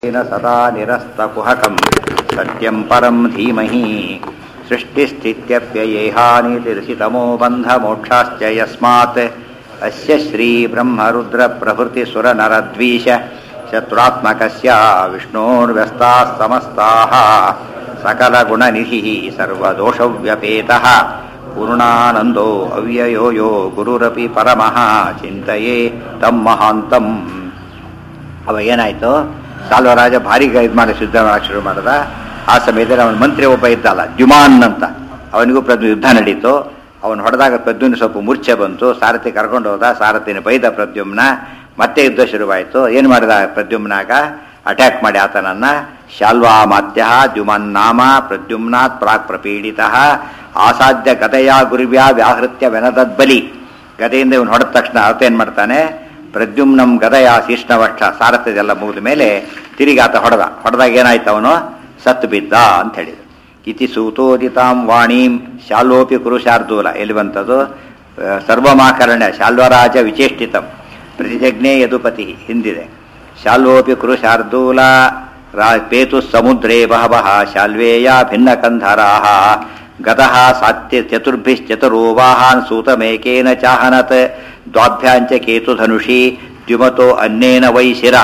येन सदा निरस्तकुहकं सत्यं परं धीमहि सृष्टिस्थित्यप्ययेहानितिर्षितमो बन्धमोक्षाश्च यस्मात् अस्य श्रीब्रह्मरुद्रप्रभृतिसुरनरद्वीष शत्रुरात्मकस्य विष्णोर्व्यस्ताः समस्ताः सकलगुणनिधिः सर्वदोषव्यपेतः पूर्णानन्दो अव्ययो यो गुरुरपि परमः ಚಿಂತೆಯೇ ತಂ ಮಹಾಂತಂ ಅವ ಏನಾಯ್ತು ಸಾಲ್ವರಾಜ ಭಾರಿ ಇದು ಮಾಡಿ ಶುದ್ಧ ಮಾಡಕ್ಕೆ ಶುರು ಮಾಡ್ದ ಆ ಸಮಯದಲ್ಲಿ ಅವನ ಮಂತ್ರಿ ಒಬ್ಬ ಇದ್ದಲ್ಲ ದ್ಯುಮಾನ್ ಅಂತ ಅವನಿಗೂ ಪ್ರದ್ಯು ಯುದ್ಧ ನಡೀತು ಅವನು ಹೊಡೆದಾಗ ಪ್ರದ್ಯುಮ್ನ ಸ್ವಲ್ಪ ಮೂರ್ಛೆ ಬಂತು ಸಾರಥಿ ಕರ್ಕೊಂಡು ಹೋದ ಸಾರಥಿನ ಬೈದ ಪ್ರದ್ಯುಮ್ನ ಮತ್ತೆ ಯುದ್ಧ ಶುರುವಾಯಿತು ಏನು ಮಾಡಿದ ಪ್ರದ್ಯುಮ್ನಾಗ ಅಟ್ಯಾಕ್ ಮಾಡಿ ಆತನನ್ನ ಶಾಲ್ವಾ ಮಾತ್ಯ ದ್ಯುಮನ್ ನಾಮ ಪ್ರದ್ಯುಮ್ನಾಥ್ ಪ್ರಾಕ್ ಪ್ರಪೀಡಿತ ಆಸಾಧ್ಯ ಗದೆಯ ಗುರುವ್ಯಾ ವ್ಯಾಹೃತ್ಯ ವೆನದದ್ಬಲಿ ಗದೆಯಿಂದ ಇವನು ಹೊಡೆದ ತಕ್ಷಣ ಆತ ಏನು ಮಾಡ್ತಾನೆ ಪ್ರದ್ಯುಮ್ನಂ ಗದಯ ಶೀಷ್ಣವಕ್ಷ ಸಾರಥ್ಯದೆಲ್ಲ ಮುಗಿದ ಮೇಲೆ ತಿರುಗಿ ಆತ ಹೊಡೆದ ಹೊಡೆದಾಗ ಏನಾಯ್ತು ಅವನು ಸತ್ತು ಬಿದ್ದ ಅಂತ ಹೇಳಿದ್ರು ಇತಿ ಸೂತೋದಿತಾಂ ವಾಣೀಂ ಶಾಲ್ವೋಪಿ ಕುರುಶಾರ್ದೂಲ ಎಲ್ಲಿ ಬಂತದು ಸರ್ವಮಾಕರಣ್ಯ ಶಾಲ್ವರಾಜ ವಿಚೇಷ್ಟಿತಂ ಪ್ರತಿಜಜ್ಞೆ ಯದುಪತಿ ಹಿಂದಿದೆ ಶಾಲ್ವೋಪಿ ಕುರುಶಾರ್ದೂಲ ರಾ ಪೇತು ಸಮುದ್ರೇ ಬಹವಃ ಶಾಲ್ವೇಯ ಭಿನ್ನಕಂಧರಾಹ ಗತಃ ಸಾತ್ಯ ಚತುರ್ಭಿಶ್ಚತುರೋ ವಾಹಾನ್ ಸೂತಮೇಕೇನ ಚಾಹನತ್ ದ್ವಾಭ್ಯಾಂಚ ಕೇತುಧನುಷಿ ದ್ಯುಮತೋ ಅನ್ನೇನ ವೈ ಶಿರಃ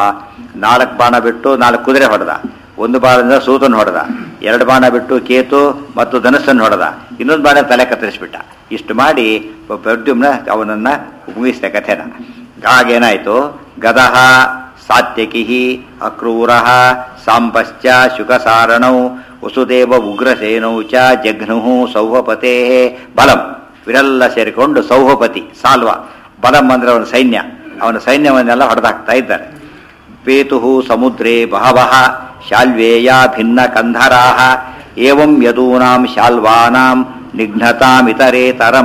ನಾಲ್ಕು ಬಾಣ ಬಿಟ್ಟು ನಾಲ್ಕು ಕುದುರೆ ಹೊಡೆದ ಒಂದು ಬಾಣದಿಂದ ಸೂತನ್ ಹೊಡೆದ ಎರಡು ಬಾಣ ಬಿಟ್ಟು ಕೇತು ಮತ್ತು ಧನಸ್ಸನ್ನು ಹೊಡೆದ ಇನ್ನೊಂದು ಬಾಣ ತಲೆ ಕತ್ತರಿಸ್ಬಿಟ್ಟ ಇಷ್ಟು ಮಾಡಿ ಪ್ರದ್ಯುಮ್ನ ಅವನನ್ನ ಮುಗಿಸಿದ ಕಥೆನ ಆಗೇನಾಯ್ತು ಗದಹ ಸಾತ್ಯಕಿ ಅಕ್ರೂರ ಸಾಂಬಶ್ಚ ಶುಕಸಾರಣೌ ವಸುದೇವ ಉಗ್ರಸೇನೌ ಚ ಜಘ್ನು ಸೌಭಪತೆ ಬಲಂ ಇವರೆಲ್ಲ ಸೇರಿಕೊಂಡು ಸೌಭಪತಿ ಸಾಲ್ವ ಬಲಂ ಅಂದ್ರೆ ಅವನ ಸೈನ್ಯ ಅವನ ಸೈನ್ಯವನ್ನೆಲ್ಲ ಹೊಡೆದಾಕ್ತಾ ಇದ್ದಾರೆ ಪೇತು ಸಮುದ್ರೇ ಬಹವಃ ಶಾಲ್ವೇಯ ಭಿನ್ನ ಕಂಧರಾಹ ಏವಂ ಯದೂನಾಂ ಶಾಲ್ವಾನಾಂ ನಿಘ್ನತಾಮಿತರೇತರಂ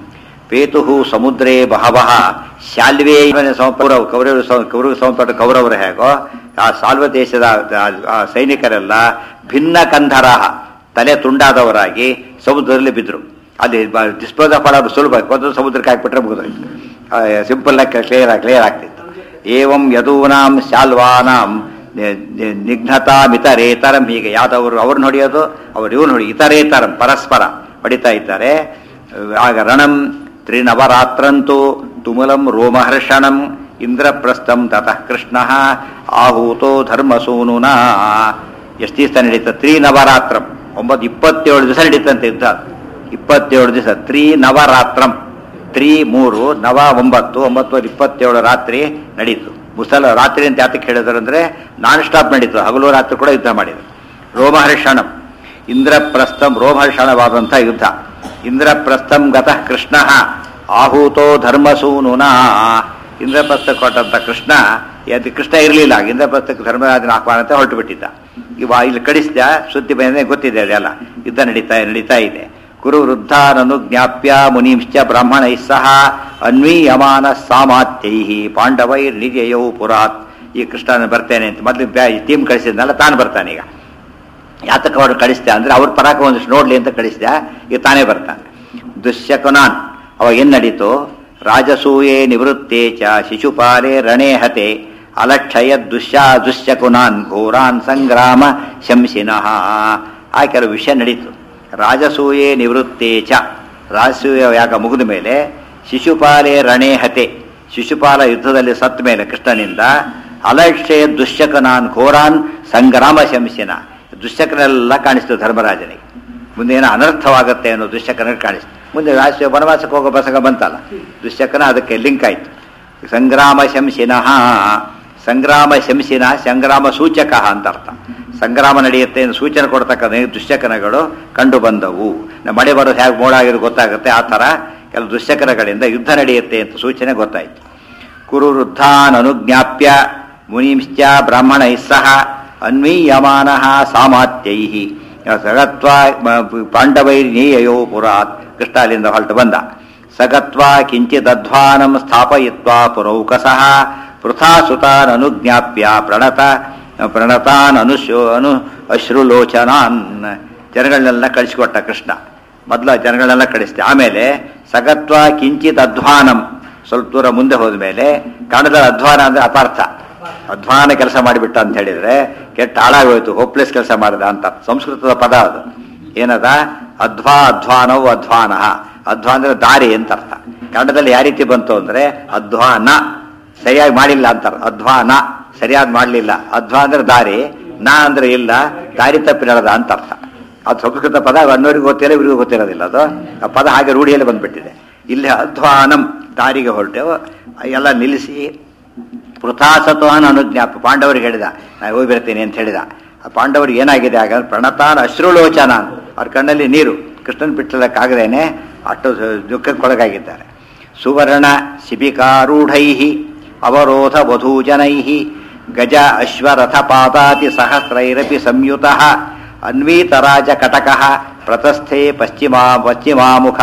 ಪೇತು ಸಮುದ್ರೇ ಬಹವಃ ಶಾಲ್ವೇ ಕೌರವ ಕೌರವ ಕೌರವ ಸಂಪಟ ಕೌರವರು ಹೇಗೋ ಆ ಸಾಲ್ವ ದೇಶದ ಆ ಸೈನಿಕರೆಲ್ಲ ಭಿನ್ನ ಕಂಧರಾಹ ತಲೆ ತುಂಡಾದವರಾಗಿ ಸಮುದ್ರದಲ್ಲಿ ಬಿದ್ದರು ಅಲ್ಲಿ ಡಿಸ್ಪೋಸ್ ಆಫ್ ಮಾಡೋದು ಸುಲಭ ಒಂದು ಸಮುದ್ರಕ್ಕೆ ಹಾಕ್ಬಿಟ್ರೆ ಮುಗಿದೋಯ್ತು ಸಿಂಪಲ್ ಆಗಿ ಕ್ಲಿಯರ್ ಕ್ಲಿಯರ್ ಆಗ್ತಿತ್ತು ಏವಂ ಯದೂನಾಂ ಶಾಲ್ವಾನಾಂ ನಿಘ್ನತಾ ಮಿತರೇತರಂ ಹೀಗೆ ಯಾವ್ದವರು ಅವ್ರನ್ನ ಹೊಡೆಯೋದು ಅವ್ರು ಇವ್ರನ್ನ ಹೊಡಿ ಇತರೇತರಂ ಪರಸ್ಪರ ಹೊಡಿತಾ ಇದ್ದಾರೆ ಆಗ ರಣಂ ತ್ರಿನವರಾತ್ರಂತೂ ತುಮುಲಂ ರೋಮಹರ್ಷಣಂ ಇಂದ್ರಪ್ರಸ್ಥಂ ತತಃ ಕೃಷ್ಣ ಆಹೂತೋ ಧರ್ಮಸೂನುನಾ ಎಷ್ಟು ದಿವಸ ನಡೀತ ತ್ರಿನವರಾತ್ರಂ ಒಂಬತ್ತು ಇಪ್ಪತ್ತೇಳು ದಿವಸ ನಡೀತಂತೆ ಯುದ್ಧ ಇಪ್ಪತ್ತೇಳು ದಿವಸ ತ್ರಿ ನವರಾತ್ರಂ ತ್ರಿ ಮೂರು ನವ ಒಂಬತ್ತು ಒಂಬತ್ತು ಇಪ್ಪತ್ತೇಳು ರಾತ್ರಿ ನಡೀತು ಮುಸಲ ರಾತ್ರಿ ಅಂತ ಯಾತಕ್ಕೆ ಹೇಳಿದ್ರು ಅಂದ್ರೆ ನಾನ್ ಸ್ಟಾಪ್ ನಡೀತು ಹಗಲು ರಾತ್ರಿ ಕೂಡ ಯುದ್ಧ ಮಾಡಿದ್ರು ರೋಮಹರ್ಷಣಂ ಇಂದ್ರಪ್ರಸ್ಥಂ ರೋಮಹರ್ಷಣವಾದಂಥ ಯುದ್ಧ ಇಂದ್ರಪ್ರಸ್ಥಂ ಗತಃ ಕೃಷ್ಣ ಆಹೂತೋ ಧರ್ಮಸೂನುನಾ ಇಂದ್ರಪ್ರಸ್ಥ ಕೊಟ್ಟಂತ ಕೃಷ್ಣ ಅದು ಕೃಷ್ಣ ಇರಲಿಲ್ಲ ಇಂದ್ರಪ್ರಸ್ಥಕ್ಕೆ ಧರ್ಮರಾಜನ ಆಹ್ವಾನ ಅಂತ ಹೊರಟು ಬಿಟ್ಟಿದ್ದ ಇವ ಇಲ್ಲಿ ಕಡಿಸಿದ ಸುದ್ದಿ ಬಂದ ಗೊತ್ತಿದೆ ಅದೆಲ್ಲ ಯುದ್ಧ ನಡೀತಾ ನಡೀತಾ ಇದೆ ಕುರು ವೃದ್ಧಾನನು ಜ್ಞಾಪ್ಯ ಮುನೀಂಶ್ಚ ಬ್ರಾಹ್ಮಣೈ ಸಹ ಅನ್ವೀಯಮಾನ ಸಾಮಾತ್ಯೈ ಪಾಂಡವೈರ್ ನಿಜಯೌ ಪುರಾತ್ ಈ ಕೃಷ್ಣನ ಬರ್ತೇನೆ ಅಂತ ಮೊದಲು ಟೀಮ್ ಕಳಿಸಿದ್ನಲ್ಲ ತಾನು ಬರ್ತಾನೆ ಈಗ ಯಾತಕ್ಕೆ ಅವರು ಕಳಿಸ್ದೆ ಅಂದ್ರೆ ಅವ್ರ ಪರಾಕ ಒಂದಿಷ್ಟು ನೋಡ್ಲಿ ಅಂತ ಕಳಿಸ್ದೆ ಈಗ ತಾನೇ ಬರ್ತಾನೆ ದುಶ್ಯಕುನಾನ್ ಅವಾಗ ಏನ್ ನಡೀತು ರಾಜಸೂಯೇ ನಿವೃತ್ತೇ ಚ ಶಿಶುಪಾಲೆ ರಣೇ ಹತೆ ಅಲಕ್ಷಯ ದುಶ್ಯಾ ದುಶ್ಯಕುನಾನ್ ಘೋರಾನ್ ಸಂಗ್ರಾಮ ಶಂಸಿನಃ ಆ ಕೆಲವು ವಿಷಯ ನಡೀತು ರಾಜಸೂಯೇ ನಿವೃತ್ತೇ ಚ ರಾಜಸೂಯ ಯಾಗ ಮುಗಿದ ಮೇಲೆ ಶಿಶುಪಾಲೆ ರಣೇ ಹತೆ ಶಿಶುಪಾಲ ಯುದ್ಧದಲ್ಲಿ ಸತ್ತ ಮೇಲೆ ಕೃಷ್ಣನಿಂದ ಅಲಕ್ಷಯ ದುಶ್ಯಕನಾನ್ ಘೋರಾನ್ ಸಂಗ್ರಾಮ ಶಂಸಿನ ದುಶ್ಯಕನೆಲ್ಲ ಕಾಣಿಸ್ತು ಧರ್ಮರಾಜನಿಗೆ ಮುಂದೆ ಏನೋ ಅನರ್ಥವಾಗುತ್ತೆ ಅನ್ನೋ ದುಶ್ಯಕನಿಗೆ ಕಾಣಿಸ್ತು ಮುಂದೆ ರಾಷ್ಟ್ರೀಯ ವನವಾಸಕ್ಕೆ ಹೋಗೋ ಬಸಗ ಬಂತಲ್ಲ ದುಶ್ಯಕನ ಅದಕ್ಕೆ ಲಿಂಕ್ ಆಯ್ತು ಸಂಗ್ರಾಮ ಶಂಸಿನಃ ಸಂಗ್ರಾಮ ಶಂಸಿನ ಸಂಗ್ರಾಮ ಸೂಚಕ ಅಂತ ಅರ್ಥ ಸಂಗ್ರಾಮ ನಡೆಯುತ್ತೆ ಎಂದು ಸೂಚನೆ ಕೊಡ್ತಕ್ಕಂಥ ದುಶ್ಯಕನಗಳು ಕಂಡು ಬಂದವು ಮಳೆ ಬರೋದು ಹೇಗೆ ಮೋಡ ಆಗಿರೋದು ಗೊತ್ತಾಗುತ್ತೆ ಆ ಥರ ಕೆಲವು ದುಶ್ಯಕನಗಳಿಂದ ಯುದ್ಧ ನಡೆಯುತ್ತೆ ಅಂತ ಸೂಚನೆ ಗೊತ್ತಾಯ್ತು ಕುರು ವೃದ್ಧಾನ್ ಅನುಜ್ಞಾಪ್ಯ ಮುನಿಂಶ್ಚ ಬ್ರಾಹ್ಮಣೈ ಸಹ ಅನ್ವೀಯಮಾನ ಸಾಮಾತ್ಯೈ ಸಗತ್ವ ಪಾಂಡವೈರ್ನೀಯಯೋ ಪುರಾತ್ ಕೃಷ್ಣ ಅಲ್ಲಿಂದ ಹೊರಟು ಬಂದ ಸಗತ್ವ ಕಿಂಚಿದಧ್ವಾನಂ ಸ್ಥಾಪಯಿತ್ವಾ ಪುರೌಕಸಃ ಪೃಥಾಸುತಾನ್ ಅನುಜ್ಞಾಪ್ಯ ಪ್ರಣತ ಪ್ರಣತಾನ್ ಅನುಶೋ ಅನು ಅಶ್ರುಲೋಚನಾನ್ ಜನಗಳನ್ನೆಲ್ಲ ಕಳಿಸಿಕೊಟ್ಟ ಕೃಷ್ಣ ಮೊದಲ ಜನಗಳನ್ನೆಲ್ಲ ಕಳಿಸ್ತೆ ಆಮೇಲೆ ಸಗತ್ವ ಕಿಂಚಿತ್ ಅಧ್ವಾನಂ ಸ್ವಲ್ಪ ದೂರ ಮುಂದೆ ಹೋದ ಮೇಲೆ ಕನ್ನಡದ ಅಧ್ವಾನ ಅಂದ್ರೆ ಅಪಾರ್ಥ ಅಧ್ವಾನ ಕೆಲಸ ಮಾಡಿಬಿಟ್ಟ ಅಂತ ಹೇಳಿದ್ರೆ ಕೆಟ್ಟ ಹಾಳಾಗೋಯ್ತು ಹೋಪ್ಲೆಸ್ ಕೆಲಸ ಮಾಡಿದ ಅಂತ ಸಂಸ್ಕೃತದ ಪದ ಅದು ಏನದ ಅಧ್ವಾ ಅಧ್ವಾನವು ಅಧ್ವಾನ ಅಧ್ವಾ ಅಂದ್ರೆ ದಾರಿ ಅಂತ ಅರ್ಥ ಕನ್ನಡದಲ್ಲಿ ಯಾವ ರೀತಿ ಬಂತು ಅಂದ್ರೆ ಅಧ್ವಾನ ಸರಿಯಾಗಿ ಮಾಡಿಲ್ಲ ಅಂತಾರೆ ಅಧ್ವಾನ ಸರಿಯಾಗಿ ಮಾಡಲಿಲ್ಲ ಅಧ್ವಾ ಅಂದ್ರೆ ದಾರಿ ನಾ ಅಂದ್ರೆ ಇಲ್ಲ ದಾರಿ ತಪ್ಪಿ ನಡೆದ ಅಂತ ಅರ್ಥ ಅದು ಸಂಸ್ಕೃತ ಪದ ಅನ್ನೋರಿಗೆ ಗೊತ್ತಿಲ್ಲ ಇವರಿಗೂ ಗೊತ್ತಿರೋದಿಲ್ಲ ಅದು ಆ ಪದ ಹಾಗೆ ರೂಢಿಯಲ್ಲಿ ಬಂದ್ಬಿಟ್ಟಿದೆ ಇಲ್ಲಿ ಅಧ್ವಾನಂ ದಾರಿಗೆ ಹೊರಟೆವು ಎಲ್ಲ ನಿಲ್ಲಿಸಿ ಪೃಥಾಸತ್ವಾನ ಅನುಜ್ಞಾಪ ಪಾಂಡವರಿಗೆ ಹೇಳಿದ ನಾನು ಹೋಗಿ ಬರ್ತೀನಿ ಅಂತ ಹೇಳಿದ ಆ ಪಾಂಡವರಿಗೆ ಏನಾಗಿದೆ ಆಗ ಪ್ರಣತಾನ ಅಶ್ರುಲೋಚನ ಅವ್ರ ಕಣ್ಣಲ್ಲಿ ನೀರು ಕೃಷ್ಣನ್ ಬಿಟ್ಟಲಕ್ಕಾಗದೇನೆ ಅಷ್ಟು ದುಃಖಕ್ಕೊಳಗಾಗಿದ್ದಾರೆ ಸುವರ್ಣ ಶಿಬಿಕಾರೂಢೈ ಅವರೋಧ ವಧೂಜನೈ ಗಜ ಅಶ್ವರಥ ಪಾದಾತಿ ಸಹಸ್ರೈರಪಿ ಸಂಯುತ ಅನ್ವೀತರಾಜ ಕಟಕ ಪ್ರತಸ್ಥೆ ಪಶ್ಚಿಮಾ ಪಶ್ಚಿಮಾಮುಖ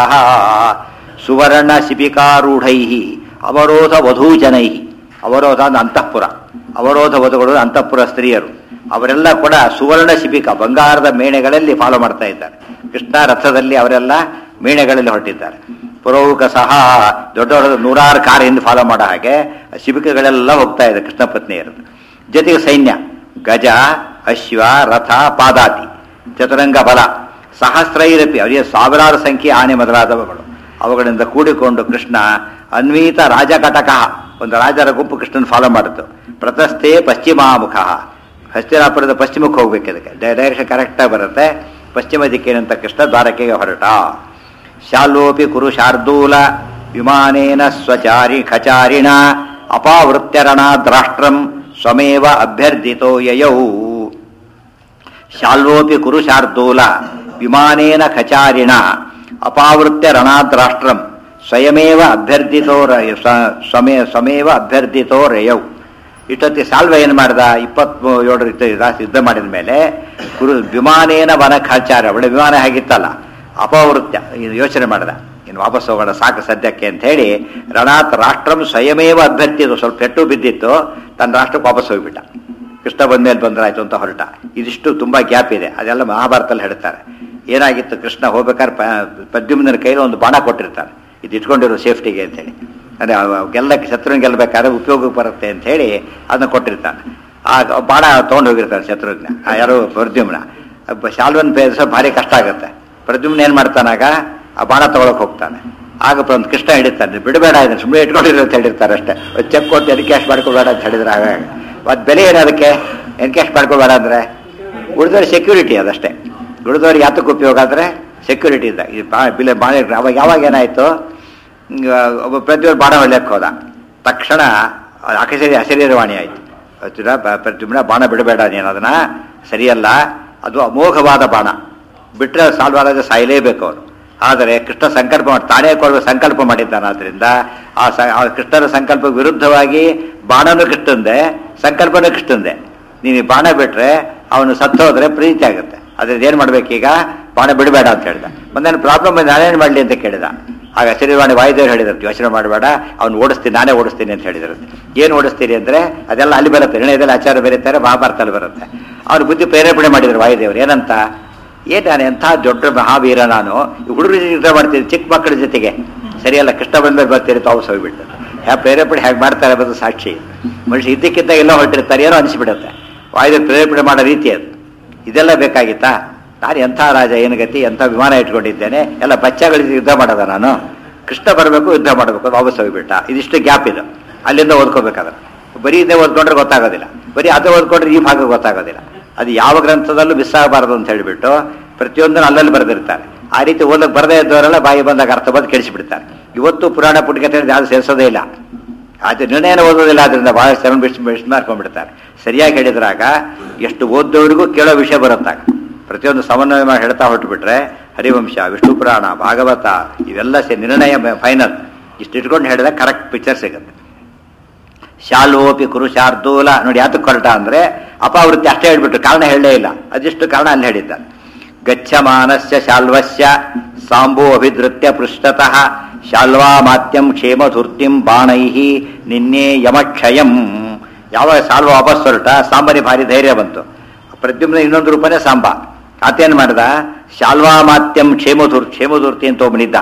ಸುವರ್ಣ ಶಿಬಿಕಾರೂಢೈ ಅವರೋಧ ವಧೂಜನೈ ಅವರೋಧ ಅಂದ್ರೆ ಅಂತಃಪುರ ಅವರೋಧ ವಧುಗಳು ಅಂತಃಪುರ ಸ್ತ್ರೀಯರು ಅವರೆಲ್ಲ ಕೂಡ ಸುವರ್ಣ ಶಿಬಿಕ ಬಂಗಾರದ ಮೇಣೆಗಳಲ್ಲಿ ಫಾಲೋ ಮಾಡ್ತಾ ಇದ್ದಾರೆ ಕೃಷ್ಣ ರಥದಲ್ಲಿ ಅವರೆಲ್ಲ ಮೇಣೆಗಳಲ್ಲಿ ಹೊರಟಿದ್ದಾರೆ ಪುರೋಹುಕ ಸಹ ದೊಡ್ಡ ದೊಡ್ಡ ನೂರಾರು ಕಾರಿಂದ ಫಾಲೋ ಮಾಡೋ ಹಾಗೆ ಶಿಬಿಕಗಳೆಲ್ಲ ಹೋಗ್ತಾ ಇದೆ ಕೃಷ್ಣ ಪತ್ನಿಯರು ಜೊತೆಗೆ ಸೈನ್ಯ ಗಜ ಅಶ್ವ ರಥ ಪಾದಾತಿ ಚತುರಂಗ ಬಲ ಸಹಸ್ರೈರಪಿ ಅವರಿಗೆ ಸಾವಿರಾರು ಸಂಖ್ಯೆ ಆನೆ ಮೊದಲಾದವುಗಳು ಅವುಗಳಿಂದ ಕೂಡಿಕೊಂಡು ಕೃಷ್ಣ ಅನ್ವೀತ ರಾಜಕಟಕ ಒಂದು ರಾಜರ ಗುಂಪು ಕೃಷ್ಣನ್ ಫಾಲೋ ಮಾಡಿತು ಪ್ರತಸ್ಥೆ ಪಶ್ಚಿಮಾಮುಖ ಹಸ್ತಿನಾಪುರದ ಪಶ್ಚಿಮಕ್ಕೆ ಹೋಗ್ಬೇಕು ಇದಕ್ಕೆ ಡೈರೆಕ್ಷನ್ ಕರೆಕ್ಟಾಗಿ ಬರುತ್ತೆ ಪಶ್ಚಿಮ ದಿಕ್ಕಿನಂತ ಕೃಷ್ಣ ದ್ವಾರಕೆಗೆ ಹೊರಟ ಶಾಲೋಪಿ ಕುರು ಶಾರ್ದೂಲ ವಿಮಾನೇನ ಸ್ವಚಾರಿ ಖಚಾರಿಣ ಅಪಾವೃತ್ಯರಣಾದ್ರಾಷ್ಟ್ರಂ ಸ್ವಮೇವ ಅಭ್ಯರ್ಥಿತೋ ಯಯೌ ಶಾಲ್ವೋಪಿ ಕುರು ಶಾರ್ದೂಲ ವಿಮಾನೇನ ಖಚಾರಿಣ ಅಪಾವೃತ್ಯ ರಣಾದ್ರಾಷ್ಟ್ರಂ ಸ್ವಯಮೇವ ಅಭ್ಯರ್ಥಿತೋ ರ- ಸ- ಸ್ವಮೇ ಸ್ವಮೇವ ಅಭ್ಯರ್ಥಿತೋ ರೇಯೌ ಇಷ್ಟೊತ್ತಿ ಸಾಲ್ವ ಏನು ಮಾಡ್ದ ಇಪ್ಪತ್ತ್ ಏಳರ ಯುದ್ಧ ಮಾಡಿದ ಮೇಲೆ ಗುರು ವಿಮಾನೇನ ವನ ಖಾಚಾರ ಒಳ್ಳೆ ವಿಮಾನ ಆಗಿತ್ತಲ್ಲ ಅಪವೃತ್ಯ ಇದು ಯೋಚನೆ ಮಾಡ್ದ ಇನ್ನು ವಾಪಸ್ ಹೋಗೋಣ ಸಾಕು ಸದ್ಯಕ್ಕೆ ಅಂತ ಹೇಳಿ ರಣಾತ್ ರಾಷ್ಟ್ರಂ ಸ್ವಯಮೇವ ಅಭ್ಯರ್ಥಿದು ಸ್ವಲ್ಪ ಪೆಟ್ಟು ಬಿದ್ದಿತ್ತು ತನ್ನ ರಾಷ್ಟ್ರಕ್ಕೆ ವಾಪಸ್ ಹೋಗ್ಬಿಟ್ಟ ಕೃಷ್ಣ ಬಂದ್ಮೇಲೆ ಬಂದ್ರಾಯ್ತು ಅಂತ ಹೊರಟ ಇದಿಷ್ಟು ತುಂಬಾ ಗ್ಯಾಪ್ ಇದೆ ಅದೆಲ್ಲ ಮಹಾಭಾರತದಲ್ಲಿ ಹೇಳ್ತಾರೆ ಏನಾಗಿತ್ತು ಕೃಷ್ಣ ಹೋಗ್ಬೇಕಾದ್ರೆ ಪ- ಪದ್ಯುಮ್ನ ಕೈಲಿ ಒಂದು ಬಾಣ ಕೊಟ್ಟಿರ್ತಾನೆ ಇದು ಇಟ್ಕೊಂಡಿರೋ ಸೇಫ್ಟಿಗೆ ಅಂತೇಳಿ ಅಂದರೆ ಗೆಲ್ಲಕ್ಕೆ ಶತ್ರುನ ಗೆಲ್ಲಬೇಕಾದ್ರೆ ಉಪಯೋಗಕ್ಕೆ ಬರುತ್ತೆ ಅಂತ ಹೇಳಿ ಅದನ್ನ ಕೊಟ್ಟಿರ್ತಾನೆ ಆ ಬಾಣ ತೊಗೊಂಡು ಹೋಗಿರ್ತಾನೆ ಶತ್ರುಘ್ನ ಆ ಯಾರೋ ಪ್ರದ್ಯುಮ್ನ ಒಬ್ಬ ಶಾಲ್ವನ್ ಪೇರಿಸೋ ಭಾರಿ ಕಷ್ಟ ಆಗುತ್ತೆ ಪ್ರದ್ಯುಮ್ನ ಏನು ಮಾಡ್ತಾನಾಗ ಆ ಬಾಣ ತಗೊಳಕ್ ಹೋಗ್ತಾನೆ ಆಗ ಒಂದು ಕೃಷ್ಣ ಹಿಡಿತಾನೆ ಬಿಡಬೇಡ ಇದನ್ನ ಸುಮ್ಮನೆ ಇಟ್ಕೊಂಡಿರೋ ಅಂತ ಹೇಳಿರ್ತಾರೆ ಅಷ್ಟೇ ಚೆಕ್ ಕೊಟ್ಟು ಎನ್ಕ್ಯಾಶ್ ಮಾಡ್ಕೊಬೇಡ ಅಂತ ಹೇಳಿದ್ರೆ ಆಗ ಅದು ಬೆಲೆ ಏನು ಅದಕ್ಕೆ ಎನ್ಕ್ಯಾಶ್ ಮಾಡ್ಕೊಬೇಡ ಅಂದ್ರೆ ಉಳಿದವ್ರ ಸೆಕ್ಯೂರಿಟಿ ಅದಷ್ಟೇ ಉಳಿದವ್ರಿಗೆ ಯಾತಕ್ಕೆ ಉಪಯೋಗ ಆದರೆ ಸೆಕ್ಯೂರಿಟಿ ಇದ್ದ ಈ ಬಾ ಬಿಲೆ ಬಾಳೆ ಅವಾಗ ಯಾವಾಗ ಏನಾಯಿತು ಒಬ್ಬ ಪ್ರತಿಯೊಬ್ಬರು ಬಾಣ ಹೊಡ್ಲಿಕ್ಕೆ ಹೋದ ತಕ್ಷಣ ಅಕಸರಿ ಅಶರೀರವಾಣಿ ಆಯಿತು ಅರ್ಜುನ ಪ್ರತಿಯೊಬ್ಬನ ಬಾಣ ಬಿಡಬೇಡ ನೀನು ಅದನ್ನ ಸರಿಯಲ್ಲ ಅದು ಅಮೋಘವಾದ ಬಾಣ ಬಿಟ್ಟರೆ ಸಾಲ್ವಾರಾಜ ಸಾಯಲೇಬೇಕು ಅವನು ಆದರೆ ಕೃಷ್ಣ ಸಂಕಲ್ಪ ಮಾಡಿ ತಾನೇ ಕೊಡುವ ಸಂಕಲ್ಪ ಮಾಡಿದ್ದಾನೆ ಆದ್ರಿಂದ ಆ ಸ- ಆ ಕೃಷ್ಣನ ಸಂಕಲ್ಪ ವಿರುದ್ಧವಾಗಿ ಬಾಣನೂ ಕೃಷ್ಣಂದೆ ಸಂಕಲ್ಪನೂ ಕೃಷ್ಣಂದೆ ನೀನು ಈ ಬಾಣ ಬಿಟ್ರೆ ಅವನು ಸತ್ತು ಹೋದ್ರೆ ಪ್ರೀತಿ ಆಗುತ್ತೆ ಅದ್ರದ್ದು ಏನು ಮಾಡ್ಬೇಕೀಗ ಬಾಣ ಬಿಡಬೇಡ ಅಂತ ಹೇಳಿದ ಒಂದೇನು ಪ್ರಾಬ್ಲಮ್ ನಾನೇನು ಮಾಡಲಿ ಅಂತ ಕೇಳಿದ ಆಗ ಶರೀರವಾಣಿ ವಾಯುದೇವರು ಹೇಳಿದ್ರು ಯೋಚನೆ ಮಾಡಬೇಡ ಅವ್ನು ಓಡಿಸ್ತೀನಿ ನಾನೇ ಓಡಿಸ್ತೀನಿ ಅಂತ ಹೇಳಿದ್ರು ಏನು ಓಡಿಸ್ತೀನಿ ಅಂದ್ರೆ ಅದೆಲ್ಲ ಅಲ್ಲಿ ಬರುತ್ತೆ ನಿರ್ಣಯದಲ್ಲಿ ಆಚಾರ ಬರೀತಾರೆ ಮಹಾಭಾರತದಲ್ಲಿ ಬರುತ್ತೆ ಅವ್ರು ಬುದ್ಧಿ ಪ್ರೇರೇಪಣೆ ಮಾಡಿದ್ರು ವಾಯುದೇವರು ಏನಂತ ಏನ್ ನಾನು ಎಂಥ ದೊಡ್ಡ ಮಹಾವೀರ ನಾನು ಹುಡುಗರ ಯುದ್ಧ ಮಾಡ್ತೀನಿ ಚಿಕ್ಕ ಮಕ್ಕಳ ಜೊತೆಗೆ ಸರಿಯಲ್ಲ ಕೃಷ್ಣ ಬಂದ್ಮೇಲೆ ಬರ್ತೀರಿ ತಾವು ಹೋಗ್ಬಿಟ್ಟು ಹ್ಯಾ ಪ್ರೇರೇಪಣೆ ಹೇಗೆ ಮಾಡ್ತಾರೆ ಅನ್ನೋದು ಸಾಕ್ಷಿ ಮನುಷ್ಯ ಇದ್ದಕ್ಕಿದ್ದಾಗ ಎಲ್ಲ ಹೊರಟಿರ್ತಾರೆ ಏನೋ ಅನಿಸ್ಬಿಡುತ್ತೆ ವಾಯುದೇವರು ಪ್ರೇರೇಪಣೆ ಮಾಡೋ ರೀತಿ ಅದು ಇದೆಲ್ಲ ಬೇಕಾಗಿತ್ತಾ ನಾನು ಎಂಥ ರಾಜ ಏನು ಗತಿ ಎಂಥ ವಿಮಾನ ಇಟ್ಕೊಂಡಿದ್ದೇನೆ ಎಲ್ಲ ಬಚ್ಚಗಳಿಗೆ ಯುದ್ಧ ಮಾಡೋದ ನಾನು ಕೃಷ್ಣ ಬರಬೇಕು ಯುದ್ಧ ಮಾಡಬೇಕು ವಾಪಸ್ ಹೋಗ್ಬಿಟ್ಟ ಇದಿಷ್ಟು ಗ್ಯಾಪ್ ಇದು ಅಲ್ಲಿಂದ ಓದ್ಕೋಬೇಕಾದ್ರೆ ಬರೀ ಇದೇ ಓದ್ಕೊಂಡ್ರೆ ಗೊತ್ತಾಗೋದಿಲ್ಲ ಬರೀ ಅದೇ ಓದ್ಕೊಂಡ್ರೆ ಈ ಭಾಗ ಗೊತ್ತಾಗೋದಿಲ್ಲ ಅದು ಯಾವ ಗ್ರಂಥದಲ್ಲೂ ಮಿಸ್ ಆಗಬಾರದು ಅಂತ ಹೇಳಿಬಿಟ್ಟು ಪ್ರತಿಯೊಂದನ್ನು ಅಲ್ಲಲ್ಲಿ ಬರೆದಿರ್ತಾರೆ ಆ ರೀತಿ ಓದಕ್ಕೆ ಬರದೇ ಇದ್ದವರೆಲ್ಲ ಬಾಯಿ ಬಂದಾಗ ಅರ್ಥ ಬಂದು ಕೆಡಿಸಿಬಿಡ್ತಾರೆ ಇವತ್ತು ಪುರಾಣ ಪುಟಿಕತೆ ಯಾವುದು ಸೇರಿಸೋದೇ ಇಲ್ಲ ಅದು ನಿರ್ಣಯನ ಓದೋದಿಲ್ಲ ಅದರಿಂದ ಬಹಳ ಸೆವೆನ್ ಬಿಡ್ಸ್ ಬಿಡ್ಸ್ ಮಾಡ್ಕೊಂಡ್ಬಿಡ್ತಾರೆ ಸರಿಯಾಗಿ ಹೇಳಿದ್ರಾಗ ಎಷ್ಟು ಓದ್ದವರಿಗೂ ಕೇಳೋ ವಿಷಯ ಬರುತ್ತಾಗ ಪ್ರತಿಯೊಂದು ಸಮನ್ವಯ ಮಾಡಿ ಹೇಳ್ತಾ ಹೊರಟುಬಿಟ್ರೆ ಹರಿವಂಶ ವಿಷ್ಣು ಪುರಾಣ ಭಾಗವತ ಇವೆಲ್ಲ ಸೇ ನಿರ್ಣಯ ಫೈನಲ್ ಇಷ್ಟು ಇಟ್ಕೊಂಡು ಹೇಳಿದಾಗ ಕರೆಕ್ಟ್ ಪಿಕ್ಚರ್ ಸಿಗುತ್ತೆ ಶಾಲೋಪಿ ಕುರು ಶಾರ್ದೂಲ ನೋಡಿ ಯಾತಕ್ಕೆ ಹೊರಟ ಅಂದ್ರೆ ಅಪಾವೃತ್ತಿ ಅಷ್ಟೇ ಹೇಳ್ಬಿಟ್ಟು ಕಾರಣ ಹೇಳಲೇ ಇಲ್ಲ ಅದಿಷ್ಟು ಕಾರಣ ಅಲ್ಲಿ ಹೇಳಿದ್ದ ಗಚ್ಚಮಾನಸ್ಯ ಶಾಲ್ವಸ್ಯ ಸಾಂಬೋ ಅಭಿಧೃತ್ಯ ಪೃಷ್ಠತಃ ಶಾಲ್ವಾ ಮಾತ್ಯಂ ಕ್ಷೇಮಧೂರ್ತಿಂ ಬಾಣೈಹಿ ನಿನ್ನೆ ಯಮಕ್ಷಯಂ ಯಾವಾಗ ಸಾಲ್ವ ವಾಪಸ್ ಹೊರಟ ಸಾಂಬರಿ ಭಾರಿ ಧೈರ್ಯ ಬಂತು ಪ್ರದ್ಯುಮ್ನ ಇನ್ನೊಂದು ರೂಪನೇ ಸಾಂಬ ಆತೇನು ಮಾಡ್ದ ಶಾಲ್ವಾ ಮಾತ್ಯಂ ಕ್ಷೇಮಧೂರ್ ಕ್ಷೇಮಧೂರ್ತಿ ಅಂತ ಒಬ್ಬನಿದ್ದ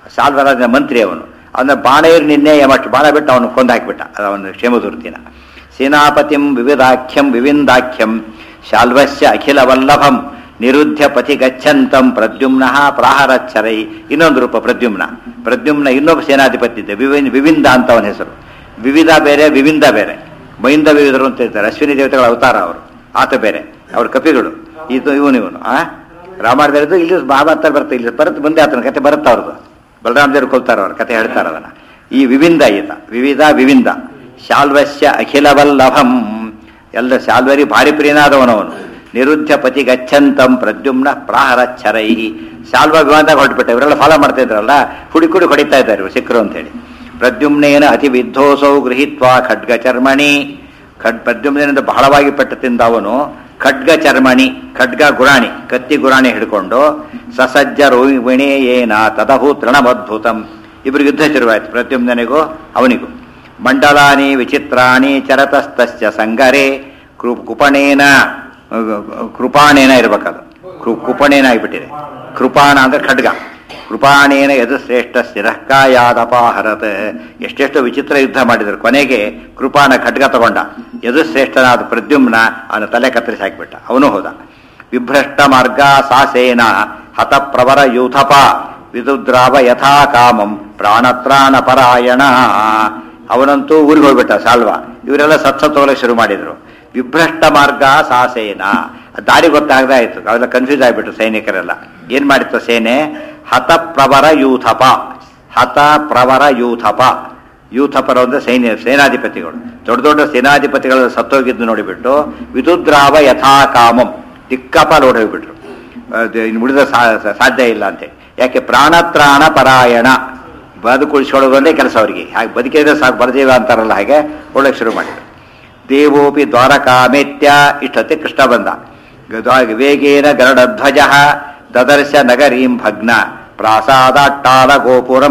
ಸಾಲ್ವರಾಜನ ಮಂತ್ರಿ ಅವನು ಅವನ ಬಾಣೈರ್ ನಿನ್ನೆ ಯಮಕ್ಷ ಬಾಣ ಬಿಟ್ಟು ಅವನು ಕೊಂದು ಹಾಕಿಬಿಟ್ಟ ಅವನು ಕ್ಷೇಮಧೂರ್ತಿನ ಸೇನಾಪತಿಂ ವಿವಿಧಾಖ್ಯಂ ವಿವಿಂದಾಖ್ಯಂ ಶಾಲ್ವಸ್ಯ ಅಖಿಲ ವಲ್ಲಭಂ ನಿರುದ್ಧ ಪಥಿ ಗಚ್ಚಂತಂ ಪ್ರದ್ಯುಮ್ನ ಪ್ರಾಹರಚ್ಚರೈ ಇನ್ನೊಂದು ರೂಪ ಪ್ರದ್ಯುಮ್ನ ಪ್ರದ್ಯುಮ್ನ ಇನ್ನೊಬ್ಬ ಸೇನಾಧಿಪತಿ ಇದ್ದ ವಿವಿನ್ ವಿವಿಂದ ಅಂತ ಅವನ ಹೆಸರು ವಿವಿಧ ಬೇರೆ ವಿವಿಂದ ಬೇರೆ ಮೈಂದ ವಿವಿಧರು ಅಂತ ಹೇಳ್ತಾರೆ ಅಶ್ವಿನಿ ದೇವತೆಗಳ ಅವತಾರ ಅವರು ಆತ ಬೇರೆ ಅವ್ರ ಕಪಿಗಳು ಇದು ಇವನು ಇವನು ಆ ರಾಮಾಯಣದಲ್ಲಿದ್ದು ಇಲ್ಲಿ ಮಹಾಭಾರತ ಬರುತ್ತೆ ಇಲ್ಲಿ ಬರುತ್ತೆ ಮುಂದೆ ಆತನ ಕತೆ ಬರುತ್ತೆ ಅವ್ರದ್ದು ಬಲರಾಮ ದೇವರು ಕೊಲ್ತಾರ ಅವ್ರ ಕತೆ ಹೇಳ್ತಾರೆ ಅದನ್ನ ಈ ವಿವಿಂದ ಈತ ವಿವಿಧ ವಿವಿಂದ ಶಾಲ್ವಸ್ಯ ಅಖಿಲವಲ್ಲಭಂ ಎಲ್ಲ ಶಾಲ್ವರಿ ಭಾರಿ ಪ್ರಿಯನಾದವನವನು ನಿರುದ್ಧ ಪತಿ ಗಚ್ಚಂತಂ ಪ್ರದ್ಯುಮ್ನ ಪ್ರಾಹರಚ್ಚರೈ ಶಾಲ್ವ ವಿಮಾನದಾಗ ಹೊರಟ್ಬಿಟ್ಟೆ ಇವರೆಲ್ಲ ಫಾಲೋ ಮಾಡ್ತಾ ಇದ್ರಲ್ಲ ಹುಡಿ ಕುಡಿ ಹೊಡಿತಾ ಇದ್ದಾರೆ ಇವ್ರು ಸಿಕ್ಕರು ಅಂತ ಹೇಳಿ ಪ್ರದ್ಯುಮ್ನೇನ ಅತಿ ವಿಧ್ವೋಸೌ ಗೃಹೀತ್ವ ಖಡ್ಗ ಚರ್ಮಣಿ ಖಡ್ ಪ್ರದ್ಯುಮ್ನೇನಿಂದ ಬಹಳವಾಗಿ ಪೆಟ್ಟು ತಿಂದ ಅವನು ಖಡ್ಗ ಚರ್ಮಣಿ ಖಡ್ಗ ಗುರಾಣಿ ಕತ್ತಿ ಗುರಾಣಿ ಹಿಡ್ಕೊಂಡು ಸಸಜ್ಜ ರೋಹಿಣಿಯೇನ ತದಹು ತೃಣಮದ್ಭುತಂ ಇಬ್ಬರಿಗೆ ಯುದ್ಧ ಶುರುವಾಯ್ತು ಪ್ರದ್ಯುಮ್ನಿಗೂ ಅವನಿಗೂ ಮಂಡಲಾನಿ ವಿಚಿತ್ರಾಣಿ ಚರತಸ್ತಸ್ಯ ಸಂಗರೆ ಕೃ ಕುಪಣೇನ ಕೃಪಾಣೇನ ಇರ್ಬೇಕದು ಕೃ- ಕುಪಣೇನ ಆಗಿಬಿಟ್ಟಿದೆ ಕೃಪಾಣ ಅಂದ್ರೆ ಖಡ್ಗ ಕೃಪಾಣೇನ ಯದು ಶ್ರೇಷ್ಠ ಶಿರಃಕಾಯಾದಪಾಹರತ್ ಎಷ್ಟೆಷ್ಟು ವಿಚಿತ್ರ ಯುದ್ಧ ಮಾಡಿದ್ರು ಕೊನೆಗೆ ಕೃಪಾಣ ಖಡ್ಗ ತಗೊಂಡ ಯದು ಶ್ರೇಷ್ಠನಾದ ಪ್ರದ್ಯುಮ್ನ ಅವನ ತಲೆ ಕತ್ತರಿಸಿ ಹಾಕಿಬಿಟ್ಟ ಅವನು ಹೋದ ವಿಭ್ರಷ್ಟ ಮಾರ್ಗ ಸಾಸೇನ ಹತಪ್ರವರ ಯೂಥಪ ವಿದುದ್ರಾವ ಯಥಾ ಕಾಮಂ ಪ್ರಾಣತ್ರಾಣ ಪರಾಯಣ ಅವನಂತೂ ಊರಿಗೆ ಹೋಗ್ಬಿಟ್ಟ ಸಾಲ್ವ ಇವರೆಲ್ಲ ಸತ್ಸ ತಗೊಳ್ಳೋಕೆ ಶುರು ಮಾಡಿದ್ರು ವಿಭ್ರಷ್ಟ ಮಾರ್ಗ ಸಾಸೇನ ದಾರಿ ಗೊತ್ತಾಗದೆ ಆಯ್ತು ಅವೆಲ್ಲ ಕನ್ಫ್ಯೂಸ್ ಆಗಿಬಿಟ್ರು ಸೈನಿಕರೆಲ್ಲ ಏನ್ ಮಾಡಿತ್ತು ಸೇನೆ ಹತ ಪ್ರವರ ಯೂಥಪ ಹತ ಪ್ರವರ ಯೂಥಪ ಯೂಥಪರ ಅಂದ್ರೆ ಸೈನ್ಯ ಸೇನಾಧಿಪತಿಗಳು ದೊಡ್ಡ ದೊಡ್ಡ ಸೇನಾಧಿಪತಿಗಳು ಸತ್ತೋಗಿದ್ದು ನೋಡಿಬಿಟ್ಟು ವಿದುದ್ರಾವ ಯಥಾ ಕಾಮಂ ದಿಕ್ಕಪಾಲ್ ಓಡೋಗ್ಬಿಟ್ರು ಅದು ಇನ್ನು ಉಳಿದ ಸಾ- ಸಾ- ಸಾಧ್ಯ ಇಲ್ಲ ಅಂತೆ ಯಾಕೆ ಪ್ರಾಣತ್ರಾಣ ಪರಾಯಣ ಬದುಕುಳಿಸ್ಕೊಳ್ಳೋದಲ್ಲೇ ಕೆಲಸ ಅವರಿಗೆ ಹಾಗೆ ಬದುಕಿದ್ರೆ ಸಾಕು ಬರ್ದೇವ ಅಂತಾರಲ್ಲ ಹಾಗೆ ಒಳ್ಳೆಗೆ ಶುರು ಮಾಡಿದ್ರು ದೇವೋಪಿ ದ್ವಾರಕಾಮೇತ್ಯ ಇಷ್ಟೊತ್ತೆ ಕೃಷ್ಣ ಬಂದ ಗದ- ವೇಗೇನ ಗರುಡಧ್ವಜ ದದರ್ಶ ನಗರೀಂ ಭಗ್ನ ಪ್ರಾಸಾದಾಟ್ಟಾಲ ಗೋಪುರಂ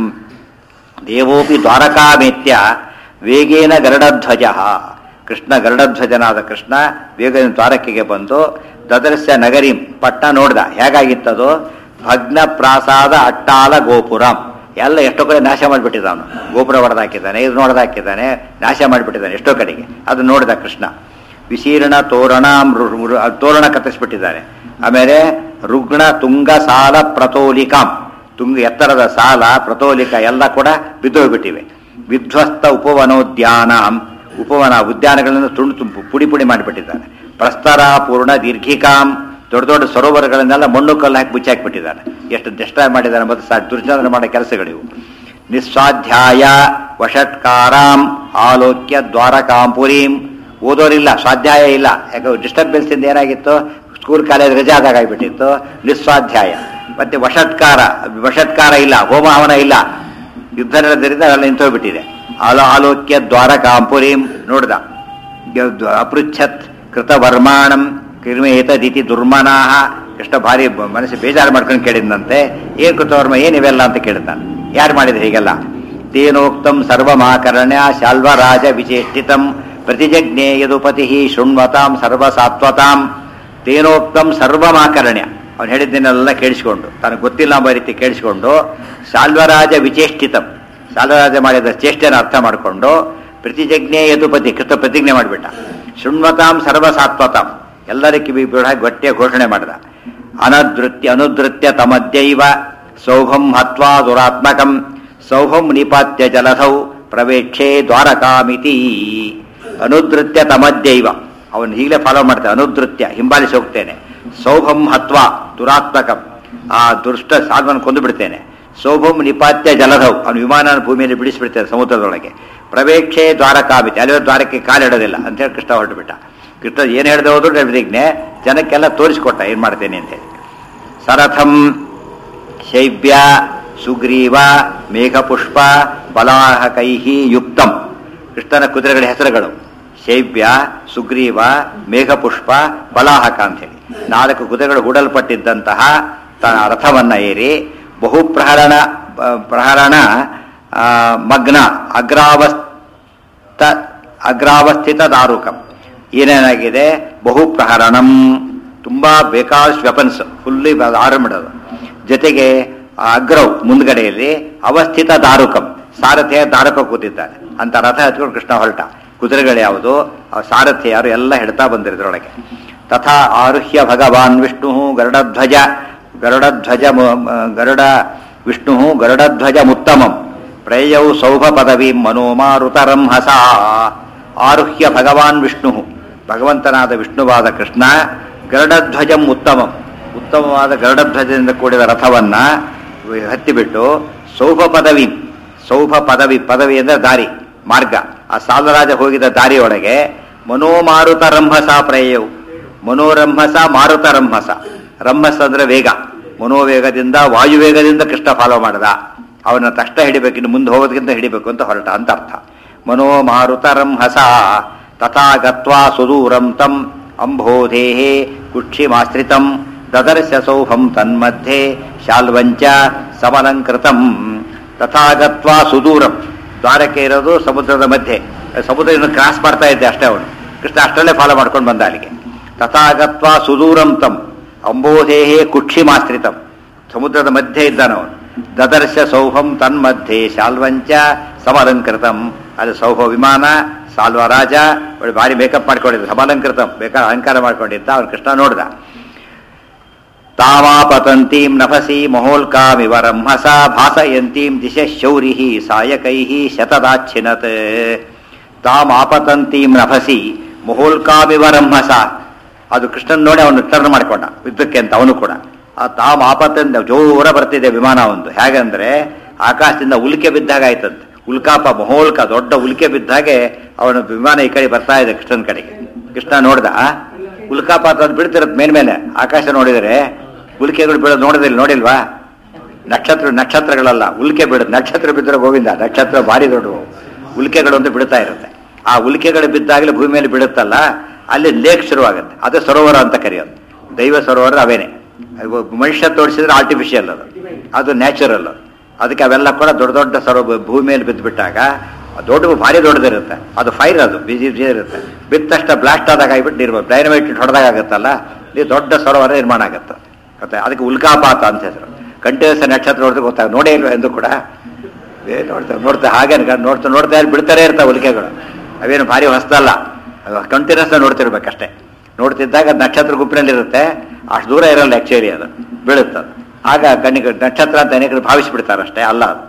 ದೇವೋಪಿ ದ್ವಾರಕಾಮೇತ್ಯ ವೇಗೇನ ಗರುಡಧ್ವಜ ಕೃಷ್ಣ ಗರುಡಧ್ವಜನಾದ ಕೃಷ್ಣ ವೇಗದ ದ್ವಾರಕೆಗೆ ಬಂದು ದದರ್ಶ ನಗರೀಂ ಪಟ್ಟ ನೋಡ್ದ ಹೇಗಾಗಿತ್ತದು ಭಗ್ನ ಪ್ರಾಸಾದ ಅಟ್ಟಾಲ ಗೋಪುರಂ ಎಲ್ಲ ಎಷ್ಟೋ ಕಡೆ ನಾಶ ಮಾಡಿಬಿಟ್ಟಿದ್ದ ಅವನು ಗೋಪುರ ಹೊಡೆದಾಕಿದ್ದಾನೆ ಇದು ನೋಡ್ದಾಕಿದ್ದಾನೆ ನಾಶ ಮಾಡಿಬಿಟ್ಟಿದ್ದಾನೆ ಎಷ್ಟೋ ಕಡೆಗೆ ಅದು ನೋಡಿದ ಕೃಷ್ಣ ವಿಶೀರ್ಣ ತೋರಣ ಮೃ- ಮೃ- ತೋರಣ ಕತ್ತರಿಸ್ಬಿಟ್ಟಿದ್ದಾನೆ ಆಮೇಲೆ ರುಗ್ಣ ತುಂಗ ಸಾಲ ಪ್ರತೋಲಿಕಾಂ ತುಂಗ ಎತ್ತರದ ಸಾಲ ಪ್ರತೋಲಿಕ ಎಲ್ಲ ಕೂಡ ಬಿದ್ದೋಗ್ಬಿಟ್ಟಿವೆ ವಿಧ್ವಸ್ತ ಉಪವನೋದ್ಯಾನ ಉಪವನ ಉದ್ಯಾನಗಳನ್ನು ತುಂಡು ತುಂಬು ಪುಡಿ ಪುಡಿ ಮಾಡಿಬಿಟ್ಟಿದ್ದಾನೆ ಪ್ರಸ್ತರ ಪೂರ್ಣ ದೀರ್ಘಿಕಾಂ ದೊಡ್ಡ ದೊಡ್ಡ ಸರೋವರಗಳನ್ನೆಲ್ಲ ಮಣ್ಣು ಕಲ್ಲು ಹಾಕಿ ಮುಚ್ಚಾಕ್ಬಿಟ್ಟಿದ್ದಾನೆ ಎಷ್ಟು ದಷ್ಟ ಮಾಡಿದ್ದಾನೆ ಮತ್ತು ಸಾ ದುರ್ಜನ ಮಾಡೋ ಕೆಲಸಗಳಿವು ನಿಸ್ವಾಧ್ಯಾಯ ವಷಟ್ಕಾರಾಂ ಆಲೋಕ್ಯ ದ್ವಾರಕಾಂಪುರೀಂ ಓದೋರಿಲ್ಲ ಸ್ವಾಧ್ಯಾಯ ಇಲ್ಲ ಯಾಕೆ ಡಿಸ್ಟರ್ಬೆನ್ಸ್ ಇಂದ ಏನಾಗಿತ್ತು ಸ್ಕೂಲ್ ಕಾಲೇಜ್ ರಜೆ ಆದಾಗ ಆಗಿಬಿಟ್ಟಿತ್ತು ನಿಸ್ವಾಧ್ಯಾಯ ಮತ್ತೆ ವಷಟ್ಕಾರ ವಷಟ್ಕಾರ ಇಲ್ಲ ಹೋಮ ಹವನ ಇಲ್ಲ ಯುದ್ಧ ನಡೆದ್ರಿಂದ ಅವೆಲ್ಲ ನಿಂತೋಗ್ಬಿಟ್ಟಿದೆ ಆಲೋ ಆಲೋಕ್ಯ ದ್ವಾರಕಾಂಪುರೀಂ ನೋಡ್ದ ಗ- ಅಪೃಚ್ಛತ್ ಕೃತವರ್ಮಾಣಂ ಕಿರ್ಮೇತದಿತಿ ದುರ್ಮನಾಹ ಎಷ್ಟು ಭಾರಿ ಬ- ಮನಸ್ಸು ಬೇಜಾರು ಮಾಡ್ಕೊಂಡು ಕೇಳಿದ್ನಂತೆ ಏನ್ ಕೃತವರ್ಮ ಏನ್ ಇವೆಲ್ಲ ಅಂತ ಕೇಳಿದ್ದಾನೆ ಯಾರು ಮಾಡಿದ್ರು ಹೀಗೆಲ್ಲ ತೇನೋಕ್ತಂ ಸರ್ವಮಾಕರ್ಣ್ಯ ಶಾಲ್ವರಾಜ ವಿಚೇಷ್ಟಿತಂ ಪ್ರತಿಜಜ್ಞೆ ಯದುಪತಿ ಶೃಣ್ವತಾಂ ಸರ್ವಸಾತ್ವತಾಂ ತೇನೋಕ್ತಂ ಸರ್ವಮಾಕರ್ಣ್ಯ ಅವನು ಹೇಳಿದ್ದನ್ನೆಲ್ಲ ಕೇಳಿಸ್ಕೊಂಡು ತನಗೆ ಗೊತ್ತಿಲ್ಲ ಎಂಬ ರೀತಿ ಕೇಳಿಸ್ಕೊಂಡು ಶಾಲ್ವರಾಜ ವಿಚೇಷ್ಟಿತಂ ಶಾಲ್ವರಾಜ ಮಾಡಿದ ಚೇಷ್ಟೆನ ಅರ್ಥ ಮಾಡಿಕೊಂಡು ಪ್ರತಿಜಜ್ಞೆ ಯದುಪತಿ ಕೃತ ಪ್ರತಿಜ್ಞೆ ಮಾಡಿಬಿಟ್ಟ ಶೃಣ್ವತಾಂ ಸರ್ವಸಾತ್ವತಾಂ ಎಲ್ಲರ ಕಿವಿ ಬಿಡ ಗಟ್ಟಿಯ ಘೋಷಣೆ ಮಾಡಿದ ಅನದೃತ್ಯ ಅನುದೃತ್ಯ ತಮದ್ಯೈವ ಸೌಭಂ ಹತ್ವಾ ದುರಾತ್ಮಕಂ ಸೌಭಂ ನಿಪಾತ್ಯ ಜಲಧೌ ಪ್ರವೇಕ್ಷೆ ದ್ವಾರಕಾಮಿತಿ ಅನುದೃತ್ಯ ತಮದ್ಯೈವ ಅವನು ಈಗಲೇ ಫಾಲೋ ಮಾಡ್ತಾನೆ ಅನುದೃತ್ಯ ಹಿಂಬಾಲಿಸಿ ಹೋಗ್ತೇನೆ ಸೌಭಂ ಹತ್ವಾ ದುರಾತ್ಮಕಂ ಆ ದುಷ್ಟ ಸಾಧವನ್ನು ಕೊಂದು ಬಿಡ್ತೇನೆ ಸೌಭಂ ನಿಪಾತ್ಯ ಜಲಧೌ ಅವನು ವಿಮಾನ ಭೂಮಿಯಲ್ಲಿ ಬಿಡಿಸಿಬಿಡ್ತೇನೆ ಸಮುದ್ರದೊಳಗೆ ಪ್ರವೇಕ್ಷೆ ದ್ವಾರಕಾಮಿತಿ ಅಲ್ಲಿ ದ್ವಾರಕ್ಕೆ ಕಾಲಿಡೋದಿಲ್ಲ ಅಂತೇಳಿ ಕೃಷ್ಣ ಹೊರಟುಬಿಟ್ಟ ಕೃಷ್ಣ ಏನು ಹೇಳ್ದೆ ಹೋದ್ರು ಪ್ರತಿಜ್ಞೆ ಜನಕ್ಕೆಲ್ಲ ತೋರಿಸ್ಕೊಟ್ಟ ಏನು ಮಾಡ್ತೇನೆ ಅಂತೇಳಿ ಸರಥಂ ಶೈವ್ಯ ಸುಗ್ರೀವ ಮೇಘಪುಷ್ಪ ಬಲಾಹಕೈ ಯುಕ್ತಂ ಕೃಷ್ಣನ ಕುದುರೆಗಳ ಹೆಸರುಗಳು ಶೈವ್ಯ ಸುಗ್ರೀವ ಮೇಘಪುಷ್ಪ ಬಲಾಹಕ ಅಂತೇಳಿ ನಾಲ್ಕು ಕುದುರೆಗಳು ಹೂಡಲ್ಪಟ್ಟಿದ್ದಂತಹ ತನ್ನ ರಥವನ್ನ ಏರಿ ಬಹು ಪ್ರಹರಣ ಪ್ರಹರಣ ಆ, ಮಗ್ನ ಅಗ್ರಾವಸ್ಥ ಅಗ್ರಾವಸ್ಥಿತ ದಾರುಕಂ ಏನೇನಾಗಿದೆ ಬಹು ಪ್ರಹರಣಂ ತುಂಬಾ ಬೇಕಾದಷ್ಟು ವೆಪನ್ಸ್ ಫುಲ್ಲಿ ಆರಂಭಿಡೋದು ಜೊತೆಗೆ ಆ ಅಗ್ರವ್ ಮುಂದ್ಗಡೆಯಲ್ಲಿ ಅವಸ್ಥಿತ ದಾರುಕಂ ಸಾರಥಿಯ ದಾರುಕ ಕೂತಿದ್ದಾನೆ ಅಂತ ರಥ ಹತ್ಕೊಂಡು ಕೃಷ್ಣ ಹೊರಟ ಕುದುರೆಗಳು ಯಾವುದು ಆ ಸಾರಥಿ ಯಾರು ಎಲ್ಲ ಹೇಳ್ತಾ ಬಂದಿರೋದ್ರೊಳಗೆ ತಥಾ ಆರುಹ್ಯ ಭಗವಾನ್ ವಿಷ್ಣು ಗರುಡಧ್ವಜ ಗರುಡಧ್ವಜ ಮು- ಮ- ಗರುಡ ವಿಷ್ಣು ಗರುಡಧ್ವಜ ಮುತ್ತಮಂ ಪ್ರೇಯೌ ಸೌಭ ಪದವಿ ಮನೋಮಾರುತರಂ ಹಸ ಆರುಹ್ಯ ಭಗವಾನ್ ವಿಷ್ಣು ಭಗವಂತನಾದ ವಿಷ್ಣುವಾದ ಕೃಷ್ಣ ಗರುಡಧ್ವಜಂ ಉತ್ತಮಂ ಉತ್ತಮವಾದ ಗರುಡಧ್ವಜದಿಂದ ಕೂಡಿದ ರಥವನ್ನ ಹತ್ತಿಬಿಟ್ಟು ಸೌಭ ಪದವಿ ಸೌಭ ಪದವಿ ಪದವಿ ಅಂದರೆ ದಾರಿ ಮಾರ್ಗ ಆ ಸಾಲರಾಜ ಹೋಗಿದ ದಾರಿಯೊಳಗೆ ಮನೋಮಾರುತ ರಂಭಸ ಪ್ರೇಯವು ಮನೋರಂಭಸ ಮಾರುತ ರಂಭಸ ರಂಭಸ ಅಂದ್ರೆ ವೇಗ ಮನೋವೇಗದಿಂದ ವಾಯುವೇಗದಿಂದ ಕೃಷ್ಣ ಫಾಲೋ ಮಾಡದ ಅವನ ತಕ್ಷಣ ಹಿಡಿಬೇಕು ಇನ್ನು ಮುಂದೆ ಹೋಗೋದಕ್ಕಿಂತ ಹಿಡಿಬೇಕು ಅಂತ ಹೊರಟ ಅಂತ ಅರ್ಥ ಮನೋ ಮಾರುತ ರಂಹಸ ತಥಾ ಗತ್ವಾ ಸುದೂರಂ ತಂ ಅಂಬೋಧೇಹೇ ಕುಕ್ಷಿಮಾಶ್ರಿತಂ ದದರ್ಶ ಸೌಭಂ ತನ್ಮಧ್ಯೆ ಶಾಲ್ವಂಚ ಸಮಲಂಕೃತಂ ತಥಾ ಗತ್ವಾ ಸುದೂರಂ ದ್ವಾರಕ್ಕೆ ಇರೋದು ಸಮುದ್ರದ ಮಧ್ಯೆ ಸಮುದ್ರ ಇನ್ನು ಕ್ರಾಸ್ ಮಾಡ್ತಾ ಇದ್ದೆ ಅಷ್ಟೇ ಅವನು ಕೃಷ್ಣ ಅಷ್ಟರಲ್ಲೇ ಫಾಲೋ ಮಾಡ್ಕೊಂಡು ಬಂದ ಅಲ್ಲಿಗೆ ತಥಾಗತ್ವಾ ಸುದೂರಂ ತಂ ಅಂಬೋಧೇಹೇ ಕುಕ್ಷಿಮಾಶ್ರಿತಂ ಸಮುದ್ರದ ಮಧ್ಯೆ ಇದ್ದಾನವನು ದದರ್ಶ ಸೌಭಂ ತನ್ಮಧ್ಯೆ ಶಾಲ್ವಂಚ ಸಮಲಂಕೃತಂ ಅದು ಸೌಭ ವಿಮಾನ ಸಾಲ್ವ ರಾಜ ಒಳ್ಳೆ ಭಾರಿ ಮೇಕಪ್ ಮಾಡ್ಕೊಂಡಿದ್ದ ಸಮಲಂಕೃತಂ ಬೇಕಾದ್ರೆ ಅಲಂಕಾರ ಮಾಡ್ಕೊಂಡಿದ್ದ ಅವನು ಕೃಷ್ಣ ನೋಡ್ದ ತಾವಾಪತಂತೀಂ ನಭಸಿ ಮಹೋಲ್ಕಾಮಿವ ರಂಹಸ ಭಾಸಯಂತೀಂ ದಿಶ ಶೌರಿ ಸಾಯಕೈ ಶತದಾಚ್ಛಿನತ್ ತಾಮಾಪತಂತೀಂ ನಭಸಿ ಮಹೋಲ್ಕಾಮಿವ ರಂಹಸ ಅದು ಕೃಷ್ಣನ್ ನೋಡಿ ಅವನು ಟರ್ನ್ ಮಾಡ್ಕೊಂಡ ಯುದ್ಧಕ್ಕೆ ಅಂತ ಅವನು ಕೂಡ ಆ ತಾಮ್ ಆಪತ್ತಿಂದ ಜೋರ ಬರ್ತಿದೆ ವಿಮಾನ ಒಂದು ಹೇಗಂದ್ರೆ ಆಕಾಶದಿಂದ ಉಲ್ಕೆ ಬಿದ್ದಾಗ ಆಯ್ತಂತೆ ಉಲ್ಕಾಪ ಮಹೋಲ್ಕ ದೊಡ್ಡ ಉಲ್ಕೆ ಬಿದ್ದಾಗೆ ಅವನ ವಿಮಾನ ಈ ಕಡೆ ಬರ್ತಾ ಇದೆ ಕೃಷ್ಣನ್ ಕಡೆಗೆ ಕೃಷ್ಣ ನೋಡ್ದ ಉಲ್ಕಾಪಾತ ಅದು ಬೀಳ್ತಿರತ್ ಮೇಲ್ಮೇಲೆ ಆಕಾಶ ನೋಡಿದರೆ ಉಲ್ಕೆಗಳು ಬೀಳೋದು ನೋಡಿದಿಲ್ಲ ನೋಡಿಲ್ವಾ ನಕ್ಷತ್ರ ನಕ್ಷತ್ರಗಳಲ್ಲ ಉಲ್ಕೆ ಬೀಳುತ್ತೆ ನಕ್ಷತ್ರ ಬಿದ್ದರೆ ಗೋವಿಂದ ನಕ್ಷತ್ರ ಭಾರಿ ದೊಡ್ಡವು ಉಲ್ಕೆಗಳು ಅಂತ ಬಿಡ್ತಾ ಇರುತ್ತೆ ಆ ಉಲ್ಕೆಗಳು ಬಿದ್ದಾಗಲೇ ಭೂಮಿ ಮೇಲೆ ಬೀಳುತ್ತಲ್ಲ ಅಲ್ಲಿ ಲೇಕ್ ಶುರುವಾಗುತ್ತೆ ಅದು ಸರೋವರ ಅಂತ ಕರೆಯೋದು ದೈವ ಸರೋವರ ಅವೇನೆ ಅದು ಮನುಷ್ಯ ತೋರಿಸಿದ್ರೆ ಆರ್ಟಿಫಿಷಿಯಲ್ ಅದು ಅದು ನ್ಯಾಚುರಲ್ ಅದಕ್ಕೆ ಅವೆಲ್ಲ ಕೂಡ ದೊಡ್ಡ ದೊಡ್ಡ ಸರೋ ಭೂಮಿ ಮೇಲೆ ಬಿದ್ದು ಬಿಟ್ಟಾಗ ದೊಡ್ಡ ಭಾರಿ ದೊಡ್ಡದಿರುತ್ತೆ ಅದು ಫೈರ್ ಅದು ಬಿಸಿ ಬಿಸಿ ಇರುತ್ತೆ ಬಿದ್ದ ತಕ್ಷಣ ಬ್ಲಾಸ್ಟ್ ಆದಾಗ ಆಗಿಬಿಟ್ಟು ನಿರ್ಮ ಡೈನಮೈಟ್ ಹೊಡೆದಾಗ ಆಗುತ್ತಲ್ಲ ಇದು ದೊಡ್ಡ ಸರೋವರ ನಿರ್ಮಾಣ ಆಗುತ್ತೆ ಮತ್ತೆ ಅದಕ್ಕೆ ಉಲ್ಕಾಪಾತ ಅಂತ ಹೆಸರು ಕಂಟಿನ್ಯೂಸ್ ನಕ್ಷತ್ರ ನೋಡಿದ್ರೆ ಗೊತ್ತಾಗ ನೋಡೇ ಇಲ್ವ ಎಂದು ಕೂಡ ಏ ನೋಡ್ತಾ ನೋಡ್ತಾ ಹಾಗೆ ಅನ್ಕೊಂಡು ನೋಡ್ತಾ ನೋಡ್ತಾ ಇರ್ ಬಿಡ್ತಾನೆ ಇರ್ತಾವೆ ಉಲ್ಕೆಗಳು ಅವೇನು ಭಾರಿ ಹೊಸದಲ್ಲ ಕಂಟಿನ್ಯೂಸ್ ನೋಡ್ತಿರ್ಬೇಕಷ್ಟೇ ನೋಡ್ತಿದ್ದಾಗ ಅದು ನಕ್ಷತ್ರ ಗುಂಪಿನಲ್ಲಿರುತ್ತೆ ಅಷ್ಟು ದೂರ ಇರಲ್ಲ ಆ್ಯಕ್ಚುಲಿ ಅದು ಬೀಳುತ್ತೆ ಅದು. ಆಗ ಕಣ್ಣಿಗೆ ನಕ್ಷತ್ರ ಅಂತ ಅನೇಕರು ಭಾವಿಸ್ಬಿಡ್ತಾರಷ್ಟೇ ಅಲ್ಲ ಅದು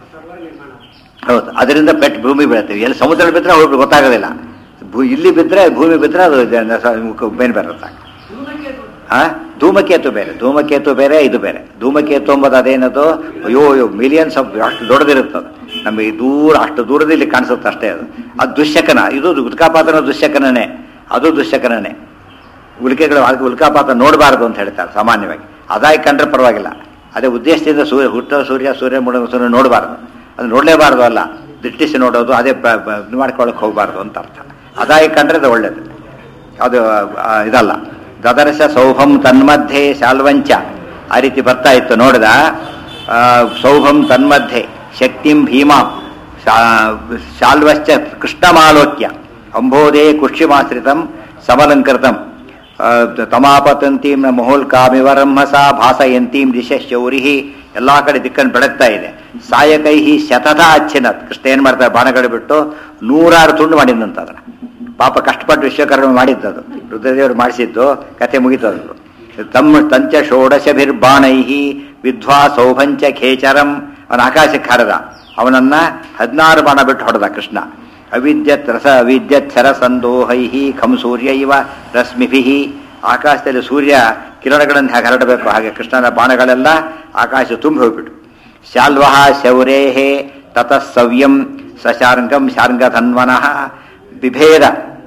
ಹೌದು ಅದರಿಂದ ಪೆಟ್ ಭೂಮಿ ಬೀಳುತ್ತೆ ಎಲ್ಲಿ ಸಮುದ್ರ ಬಿದ್ದರೆ ಅವ್ರಿಗೆ ಗೊತ್ತಾಗೋದಿಲ್ಲ ಭೂ ಇಲ್ಲಿ ಬಿದ್ದರೆ ಭೂಮಿ ಬಿದ್ದರೆ ಅದು ಮೇನ್ ಬರುತ್ತೆ ಆ ಧೂಮಕೇತು ಬೇರೆ ಧೂಮಕೇತು ಬೇರೆ ಇದು ಬೇರೆ ಧೂಮಕೇತು ಎಂಬುದು ಅದೇನದು ಅಯ್ಯೋ ಅಯ್ಯೋ ಮಿಲಿಯನ್ಸ್ ಆಫ್ ಅಷ್ಟು ದೊಡ್ಡದಿರುತ್ತದೆ ನಮಗೆ ದೂರ ಅಷ್ಟು ದೂರದಲ್ಲಿ ಕಾಣಿಸುತ್ತೆ ಅಷ್ಟೇ ಅದು ಅದು ದುಶ್ಶಕನ ಇದು ಉಲ್ಕಾಪಾತನ ದುಶ್ಶಕನೇ ಅದು ದುಶ್ಶಕನೇ ಉಲ್ಕೆಗಳು ಅದಕ್ಕೆ ಉಲ್ಕಾಪಾತ ನೋಡಬಾರದು ಅಂತ ಹೇಳ್ತಾರೆ ಸಾಮಾನ್ಯವಾಗಿ ಅದಾಗಿ ಕಂಡ್ರೆ ಪರವಾಗಿಲ್ಲ ಅದೇ ಉದ್ದೇಶದಿಂದ ಸೂರ್ಯ ಹುಟ್ಟೋ ಸೂರ್ಯ ಸೂರ್ಯ ಮುಳುಗೋ ಸೂರ್ಯ ನೋಡಬಾರ್ದು ಅದು ನೋಡಲೇಬಾರ್ದು ಅಲ್ಲ ದಿಟ್ಟಿಸಿ ನೋಡೋದು ಅದೇ ಪ- ಪ- ಇದು ಮಾಡ್ಕೊಳಕ್ಕೆ ಹೋಗಬಾರ್ದು ಅಂತ ಅರ್ಥ ಅದಾಗಿ ಕಂಡ್ರೆ ಅದು ಒಳ್ಳೇದು ಅದು ಆ, ಇದಲ್ಲ ದದರ್ಶ ಸೌಭಂ ತನ್ಮಧ್ಯೆ ಶಾಲ್ವಂಚ ಆ ರೀತಿ ಬರ್ತಾ ಇತ್ತು ನೋಡಿದ ಆ, ಸೌಭಂ ತನ್ಮಧ್ಯೆ ಶಕ್ತಿಂ ಭೀಮಾಂ ಶಾ- ಶಾಲ್ವಶ್ಚ ಕೃಷ್ಣಮಾಲೋಕ್ಯ ಅಂಬೋಧೇ ಕುಷ್ಯಮಾಶ್ರಿತಂ ಸಮಲಂಕೃತಂ ಆ, ತಮಾಪತಂತೀಂ ನ ಮಹೋಲ್ಕಾಮಿವ ರಂಹಸ ಭಾಸಯಂತೀಂ ದಿಶ ಶೌರಿ ಎಲ್ಲಾ ಕಡೆ ದಿಕ್ಕನ್ನು ಬೆಳಗ್ತಾ ಇದೆ ಸಾಯಕೈಹಿ ಶತಥ ಅಚ್ಛಿನತ್ ಕೃಷ್ಣ ಏನ್ ಮಾಡ್ತಾರೆ ಬಾಣಗಳು ಬಿಟ್ಟು ನೂರಾರು ತುಂಡು ಮಾಡಿದಂತ ಅದನ್ನ ಪಾಪ ಕಷ್ಟಪಟ್ಟು ವಿಶ್ವಕರ್ಮ ಮಾಡಿದ್ದದು ರುದ್ರದೇವರು ಮಾಡಿಸಿದ್ದು ಕತೆ ಮುಗಿತದ್ದು ತಮ್ಮ ತಂಚ ಷೋಡಶಭಿರ್ಬಾಣೈಹಿ ವಿದ್ವಾ ಸೌಭಂಚ ಖೇಚರಂ ಅವನ ಆಕಾಶಕ್ಕೆ ಹಾರದ ಅವನನ್ನ ಹದಿನಾರು ಬಾಣ ಬಿಟ್ಟು ಹೊಡೆದ ಕೃಷ್ಣ ಅವಿದ್ಯತ್ ರಸ ಅವಿದ್ಯತ್ ಸರಸಂದೋಹೈ ಖಂ ಸೂರ್ಯ ಇವ ರಶ್ಮಿಭಿ ಆಕಾಶದಲ್ಲಿ ಸೂರ್ಯ ಕಿರಣಗಳನ್ನು ಹೇಗೆ ಹರಡಬೇಕು ಹಾಗೆ ಕೃಷ್ಣನ ಬಾಣಗಳೆಲ್ಲ ಆಕಾಶ ತುಂಬಿ ಹೋಗ್ಬಿಟ್ಟು ಶಾಲ್ವಃ ಶೌರೇಹೇ ತತಃ ಸವ್ಯಂ ಸಶಾರ್ಂಗಂ ಶಾರ್ಂಗಧನ್ವನಃ ಬಿಭೇದ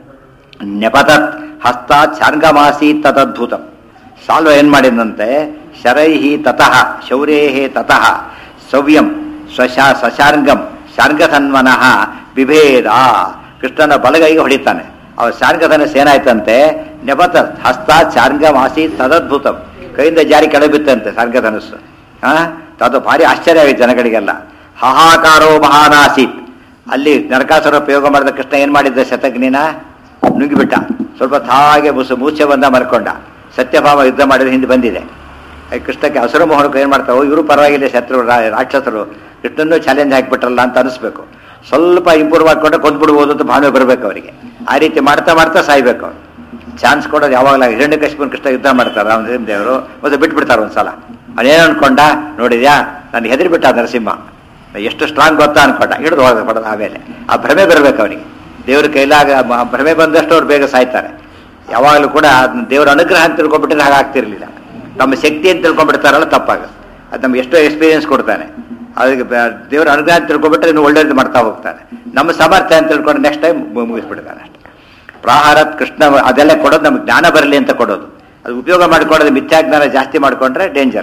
ನೆಪತತ್ ಹಸ್ತಾತ್ ಶಾರ್ಂಗಮಾಸೀತ್ ತದದ್ಭುತಂ ಸಾಲ್ವ ಏನ್ ಮಾಡಿದಂತೆ ಶರೈಹಿ ತತಃ ಶೌರೇಹೇ ತತಃ ಸವ್ಯಂ ಸ್ವಶಾ ಸಶಾರ್ಂಗಂ ಶಾರ್ಂಗಧನ್ವನಃ ಬಿಭೇದ ಕೃಷ್ಣನ ಬಲಗೈಗೆ ಹೊಡಿತಾನೆ ಅವ ಶಾರ್ಂಗಧನಸ್ ಏನಾಯ್ತಂತೆ ನೆಪತ ಹಸ್ತಾತ್ ಶಾರ್ಂಗಮಾಸೀತ್ ತದದ್ಭುತಂ ಕೈಯಿಂದ ಜಾರಿ ಕೆಳಬಿತ್ತಂತೆ ಶಾರ್ಂಗಧನಸ್ಸು ಹಾ ಅದು ಭಾರಿ ಆಶ್ಚರ್ಯ ಆಗಿದೆ ಜನಗಳಿಗೆಲ್ಲ ಹಾಹಾಕಾರೋ ಮಹಾನಾಸೀತ್ ಅಲ್ಲಿ ನರಕಾಸುರ ಪ್ರಯೋಗ ಮಾಡಿದ ಕೃಷ್ಣ ಏನ್ ಮಾಡಿದ್ದ ಶತಗ್ನಿನ ನುಗ್ಗಿಬಿಟ್ಟ ಸ್ವಲ್ಪ ಹಾಗೆ ಮುಸು ಮೂಚೆ ಬಂದ ಮರ್ಕೊಂಡ ಸತ್ಯಭಾಮ ಯುದ್ಧ ಮಾಡಿದ್ರೆ ಹಿಂದೆ ಬಂದಿದೆ ಈ ಕೃಷ್ಣಕ್ಕೆ ಹಸುರ ಮೋಹನಕ್ಕೆ ಏನ್ ಮಾಡ್ತಾವೆ ಇವರು ಪರವಾಗಿಲ್ಲ ಶತ್ರು ರಾ- ರಾಕ್ಷಸರು ಕೃಷ್ಣನ್ನು ಚಾಲೆಂಜ್ ಹಾಕಿಬಿಟ್ರಲ್ಲ ಅಂತ ಅನಿಸ್ಬೇಕು ಸ್ವಲ್ಪ ಇಂಪ್ರೂವ್ ಮಾಡಿಕೊಂಡ್ರೆ ಕೊಂದ್ಬಿಡ್ಬೋದು ಅಂತ ಭಾವನೆ ಬರಬೇಕು ಅವರಿಗೆ ಆ ರೀತಿ ಮಾಡ್ತಾ ಮಾಡ್ತಾ ಸಾಯ್ಬೇಕು ಅವ್ರು ಚಾನ್ಸ್ ಕೊಡೋದು ಯಾವಾಗಲ ಹಿರಣ್ಯ ಕೃಷ್ಣ ಕೃಷ್ಣ ಯುದ್ಧ ಮಾಡ್ತಾರೆ ರಾಮದೇವ್ ದೇವರು ಮತ್ತೆ ಬಿಟ್ಬಿಡ್ತಾರೆ ಒಂದ್ಸಲ ಅವನೇನು ಅನ್ಕೊಂಡ ನೋಡಿದ್ಯಾ ನಾನು ಹೆದರಿ ಬಿಟ್ಟ ನರಸಿಂಹ ಎಷ್ಟು ಸ್ಟ್ರಾಂಗ್ ಗೊತ್ತಾ ಅನ್ಕೊಂಡ ಹಿಡಿದು ಹೋದ ಹೊಡೆದ ಆಮೇಲೆ ಆ ಭ್ರಮೆ ಬರಬೇಕು ಅವನಿಗೆ ದೇವ್ರ ಕೈಲಾಗ ಮ- ಭ್ರಮೆ ಬಂದಷ್ಟು ಅವ್ರು ಬೇಗ ಸಾಯ್ತಾರೆ ಯಾವಾಗಲೂ ಕೂಡ ಅದ್ನ ದೇವರ ಅನುಗ್ರಹ ಅಂತ ತಿಳ್ಕೊಂಡ್ಬಿಟ್ರೆ ಹಾಗೆ ಆಗ್ತಿರ್ಲಿಲ್ಲ ನಮ್ಮ ಶಕ್ತಿ ಅಂತ ತಿಳ್ಕೊಂಡ್ಬಿಡ್ತಾರಲ್ಲ ತಪ್ಪಾಗುತ್ತೆ ಅದು ನಮ್ಗೆ ಎಷ್ಟೋ ಎಕ್ಸ್ಪೀರಿಯನ್ಸ್ ಕೊಡ್ತಾನೆ ಅದಕ್ಕೆ ಬ- ದೇವರ ಅನುಗ್ರಹ ಅಂತ ತಿಳ್ಕೊಂಡ್ಬಿಟ್ರೆ ಇನ್ನು ಒಳ್ಳೇದು ಮಾಡ್ತಾ ಹೋಗ್ತಾನೆ ನಮ್ಮ ಸಾಮರ್ಥ್ಯ ಅಂತ ತಿಳ್ಕೊಂಡು ನೆಕ್ಸ್ಟ್ ಟೈಮ್ ಮುಗಿಸ್ಬಿಡ್ತಾನೆ ಅಷ್ಟೇ ಪ್ರಾಹಾರತ್ ಕೃಷ್ಣ ಅದೆಲ್ಲ ಕೊಡೋದು ನಮ್ಗೆ ಜ್ಞಾನ ಬರಲಿ ಅಂತ ಕೊಡೋದು ಅದು ಉಪಯೋಗ ಮಾಡ್ಕೊಳ್ಳೋದು ಮಿಥ್ಯಾಜ್ಞಾನ ಜಾಸ್ತಿ ಮಾಡ್ಕೊಂಡ್ರೆ ಡೇಂಜರ್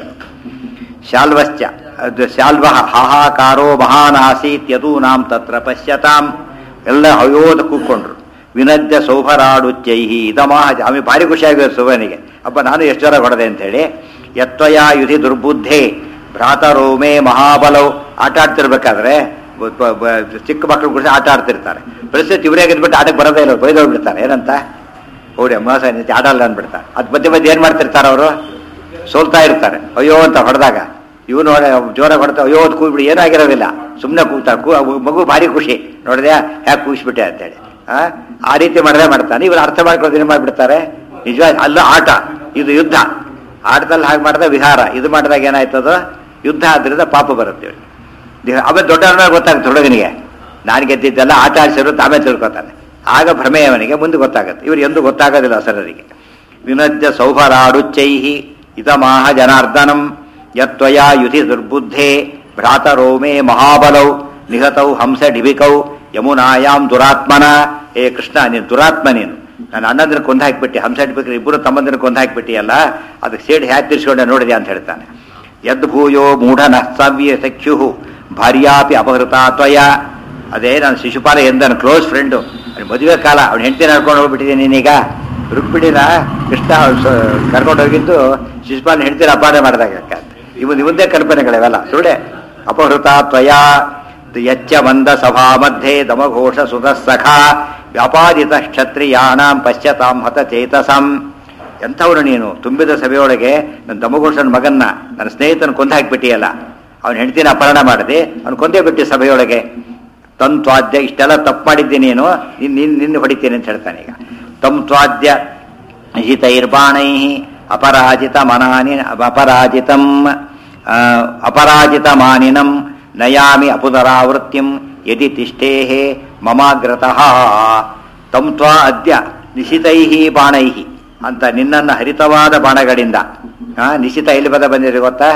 ಶಾಲ್ವಶ್ಚ ಅದು ಶಾಲ್ವ ಹಾಹಾಕಾರೋ ಮಹಾನ್ ಆಸೀತ್ ಯದೂನಾಂ ತತ್ರ ಪಶ್ಯತಾಂ ಎಲ್ಲ ಅಯೋಧ ಕೂತ್ಕೊಂಡ್ರು ವಿನದ್ಯ ಸೌಭರಾಡುಚ್ಚೈಹಿ ಇದಮಾಹ ಆಮೇಲೆ ಭಾರಿ ಖುಷಿಯಾಗಿದೆ ಸುವನಿಗೆ ಅಪ್ಪ ನಾನು ಎಷ್ಟು ಜನ ಹೊಡೆದೆ ಅಂತೇಳಿ ಯತ್ವಯ ಯುಧಿ ದುರ್ಬುದ್ಧೆ ಭ್ರಾತರೋಮೆ ಮಹಾಬಲವ್ ಆಟ ಆಡ್ತಿರ್ಬೇಕಾದ್ರೆ ಬ- ಬ- ಬ- ಚಿಕ್ಕ ಮಕ್ಕಳು ಕೂಡ ಆಟ ಆಡ್ತಿರ್ತಾರೆ ಪರಿಸ್ಥಿತಿ ಇವರೇ ಗೆದ್ಬಿಟ್ಟು ಆಟಕ್ಕೆ ಬರೋದೇ ಇಲ್ಲ ಬೈದೋಗ್ಬಿಡ್ತಾರೆ ಏನಂತ ಹೌದೇ ಮೋಸ ನಿಜ ಆಡಲ್ಲ ಅಂದ್ಬಿಡ್ತಾರೆ ಅದು ಮಧ್ಯೆ ಮಧ್ಯೆ ಏನು ಮಾಡ್ತಿರ್ತಾರೆ ಅವರು ಸೋಲ್ತಾ ಇರ್ತಾರೆ ಅಯ್ಯೋ ಅಂತ ಹೊಡೆದಾಗ ಇವನು ಜೋರಾಗಿ ಹೊಡೆತ ಅಯ್ಯೋ ಅಂತ ಕೂಗ್ಬಿಡಿ ಏನಾಗಿರೋದಿಲ್ಲ ಸುಮ್ಮನೆ ಕೂಗ್ತಾರೆ ಕೂ ಅವು ಮಗು ಭಾರಿ ಖುಷಿ ನೋಡಿದ್ಯಾ ಹ್ಯಾಕ್ ಕೂಗಿಸ್ಬಿಟ್ಟೆ ಅಂತೇಳಿ ಆ ಆ ರೀತಿ ಮಾಡದೆ ಮಾಡ್ತಾನೆ ಇವ್ರು ಅರ್ಥ ಮಾಡ್ಕೊಳ್ಳೋದು ಏನು ಮಾಡ್ಬಿಡ್ತಾರೆ ನಿಜವಾಗ ಅಲ್ಲ ಆಟ ಇದು ಯುದ್ಧ ಆಟದಲ್ಲಿ ಹಾಗೆ ಮಾಡಿದ ವಿಹಾರ ಇದು ಮಾಡಿದಾಗ ಏನಾಯ್ತದ ಯುದ್ಧ ಆದ್ರಿಂದ ಪಾಪ ಬರುತ್ತೆ ಇವ್ರಿಗೆ ದೇಹ- ಆಮೇಲೆ ದೊಡ್ಡವ್ರನ್ನ ಗೊತ್ತಾಗುತ್ತೆ ಹುಡುಗನಿಗೆ ನಾನು ಗೆದ್ದಿದ್ದೆಲ್ಲ ಆಟ ಆಡಿಸಿದ್ರು ತಾವೇ ತಿಳ್ಕೊತಾನೆ ಆಗ ಭ್ರಮೆ ಅವನಿಗೆ ಮುಂದೆ ಗೊತ್ತಾಗುತ್ತೆ ಇವ್ರು ಎಂದೂ ಗೊತ್ತಾಗೋದಿಲ್ಲ ಅಸರರಿಗೆ ವಿನದ್ಯ ಸೌಭರಾಡುಚ್ಚೈಹಿ ಇತಮಾಹ ಜನಾರ್ದನಂ ಯತ್ವಯ ಯುಧಿ ದುರ್ಬುದ್ಧೆ ಭ್ರಾತರೋಮೇ ಮಹಾಬಲೌ ನಿಹತೌ ಹಂಸ ಡಿಬಿಕೌ ಯಮುನಾಯಾಮ್ ದುರಾತ್ಮನ ಏ ಕೃಷ್ಣ ನೀನು ದುರಾತ್ಮ ನೀನು ನನ್ನ ಅಣ್ಣಂದ್ರ ಕೊಂದು ಹಾಕಿಬಿಟ್ಟು ಹಂಸ ಡಿಬಿಕ್ರ ಇಬ್ಬರು ತಮ್ಮಂದಿನ ಕೊಂದು ಹಾಕಿಬಿಟ್ಟಿಯಲ್ಲ ಅದಕ್ಕೆ ಸೇಡ್ ಹ್ಯಾಕ್ ತಿರ್ಸ್ಕೊಂಡೆ ನೋಡಿದೆ ಅಂತ ಹೇಳ್ತಾನೆ ಯದ್ಭೂಯೋ ಮೂಢನ ಸವ್ಯ ಸಖ್ಯು ಭಾರ್ಯಾಪಿ ಅಪಹೃತ ತ್ವಯ ಅದೇ ನಾನು ಶಿಶುಪಾಲ ಎಂದ ನನ್ನ ಕ್ಲೋಸ್ ಫ್ರೆಂಡು ಮದುವೆ ಕಾಲ ಅವ್ನ ಹೆಂಡತಿ ನಡ್ಕೊಂಡು ಹೋಗ್ಬಿಟ್ಟಿದ್ದೀನಿ ನೀನೀಗ ರುಕ್ಬಿಡಿನ ಕೃಷ್ಣ ಕರ್ಕೊಂಡು ಹೋಗಿದ್ದು ಶಿಶುಪಾಲನ ಹೆಂಡತಿನ ಅಪಾರ ಮಾಡಿದಾಗ ಇವು ಇವಂದೇ ಕಲ್ಪನೆಗಳಿವೆಲ್ಲ ಸುಳ್ಳೆ ಅಪಹೃತ ತ್ವಯ ಯಚ್ಚ ಮಂದ ಸಭಾ ಮಧ್ಯೆ ದಮಘೋಷ ಸುತ ಸಖಾ ವ್ಯಾಪಾದಿತ ಕ್ಷತ್ರಿಯಾಣಾಂ ಪಶ್ಯತಾಂ ಹತ ಚೇತಸಂ ಎಂಥವನು ನೀನು ತುಂಬಿದ ಸಭೆಯೊಳಗೆ ನನ್ನ ದಮಘೋಷನ ಮಗನ್ನ ನನ್ನ ಸ್ನೇಹಿತನ ಕೊಂದು ಹಾಕಿಬಿಟ್ಟಿಯಲ್ಲ ಅವನ ಹೆಂಡತಿನ ಅಪಹರಣ ಮಾಡಿದೆ ಅವನು ಕೊಂದೇ ಬಿಟ್ಟು ಸಭೆಯೊಳಗೆ ತನ್ ತ್ವಾದ್ಯ ಇಷ್ಟೆಲ್ಲ ತಪ್ಪು ಮಾಡಿದ್ದೆ ನೀನು ನಿನ್ನ ನಿನ್ನ ನಿನ್ನ ಹೊಡಿತೀನಿ ಅಂತ ಹೇಳ್ತಾನೆ ಈಗ ತಮ್ ತ್ವಾದ್ಯ ಹಿತೈರ್ಬಾಣೈ ಅಪರಾಜಿತ ಮನಾನಿ ಅಪರಾಜಿತಂ ಆ, ಅಪರಾಜಿತ ಮಾನಿನಂ ನಯಾಮಿ ಅಪುನರಾವೃತ್ತಿಂ ಯದಿ ತಿಷ್ಟೇಃ ಮಮಾಗ್ರತಃ ತಂ ತ್ವಾ ಅದ್ಯ ನಿಶಿತೈ ಬಾಣೈ ಅಂತ ನಿನ್ನನ್ನು ಹರಿತವಾದ ಬಾಣಗಳಿಂದ ಆ, ನಿಶಿತ ಎಲ್ಲಿ ಬದ ಬಂದಿದೆ ಗೊತ್ತಾ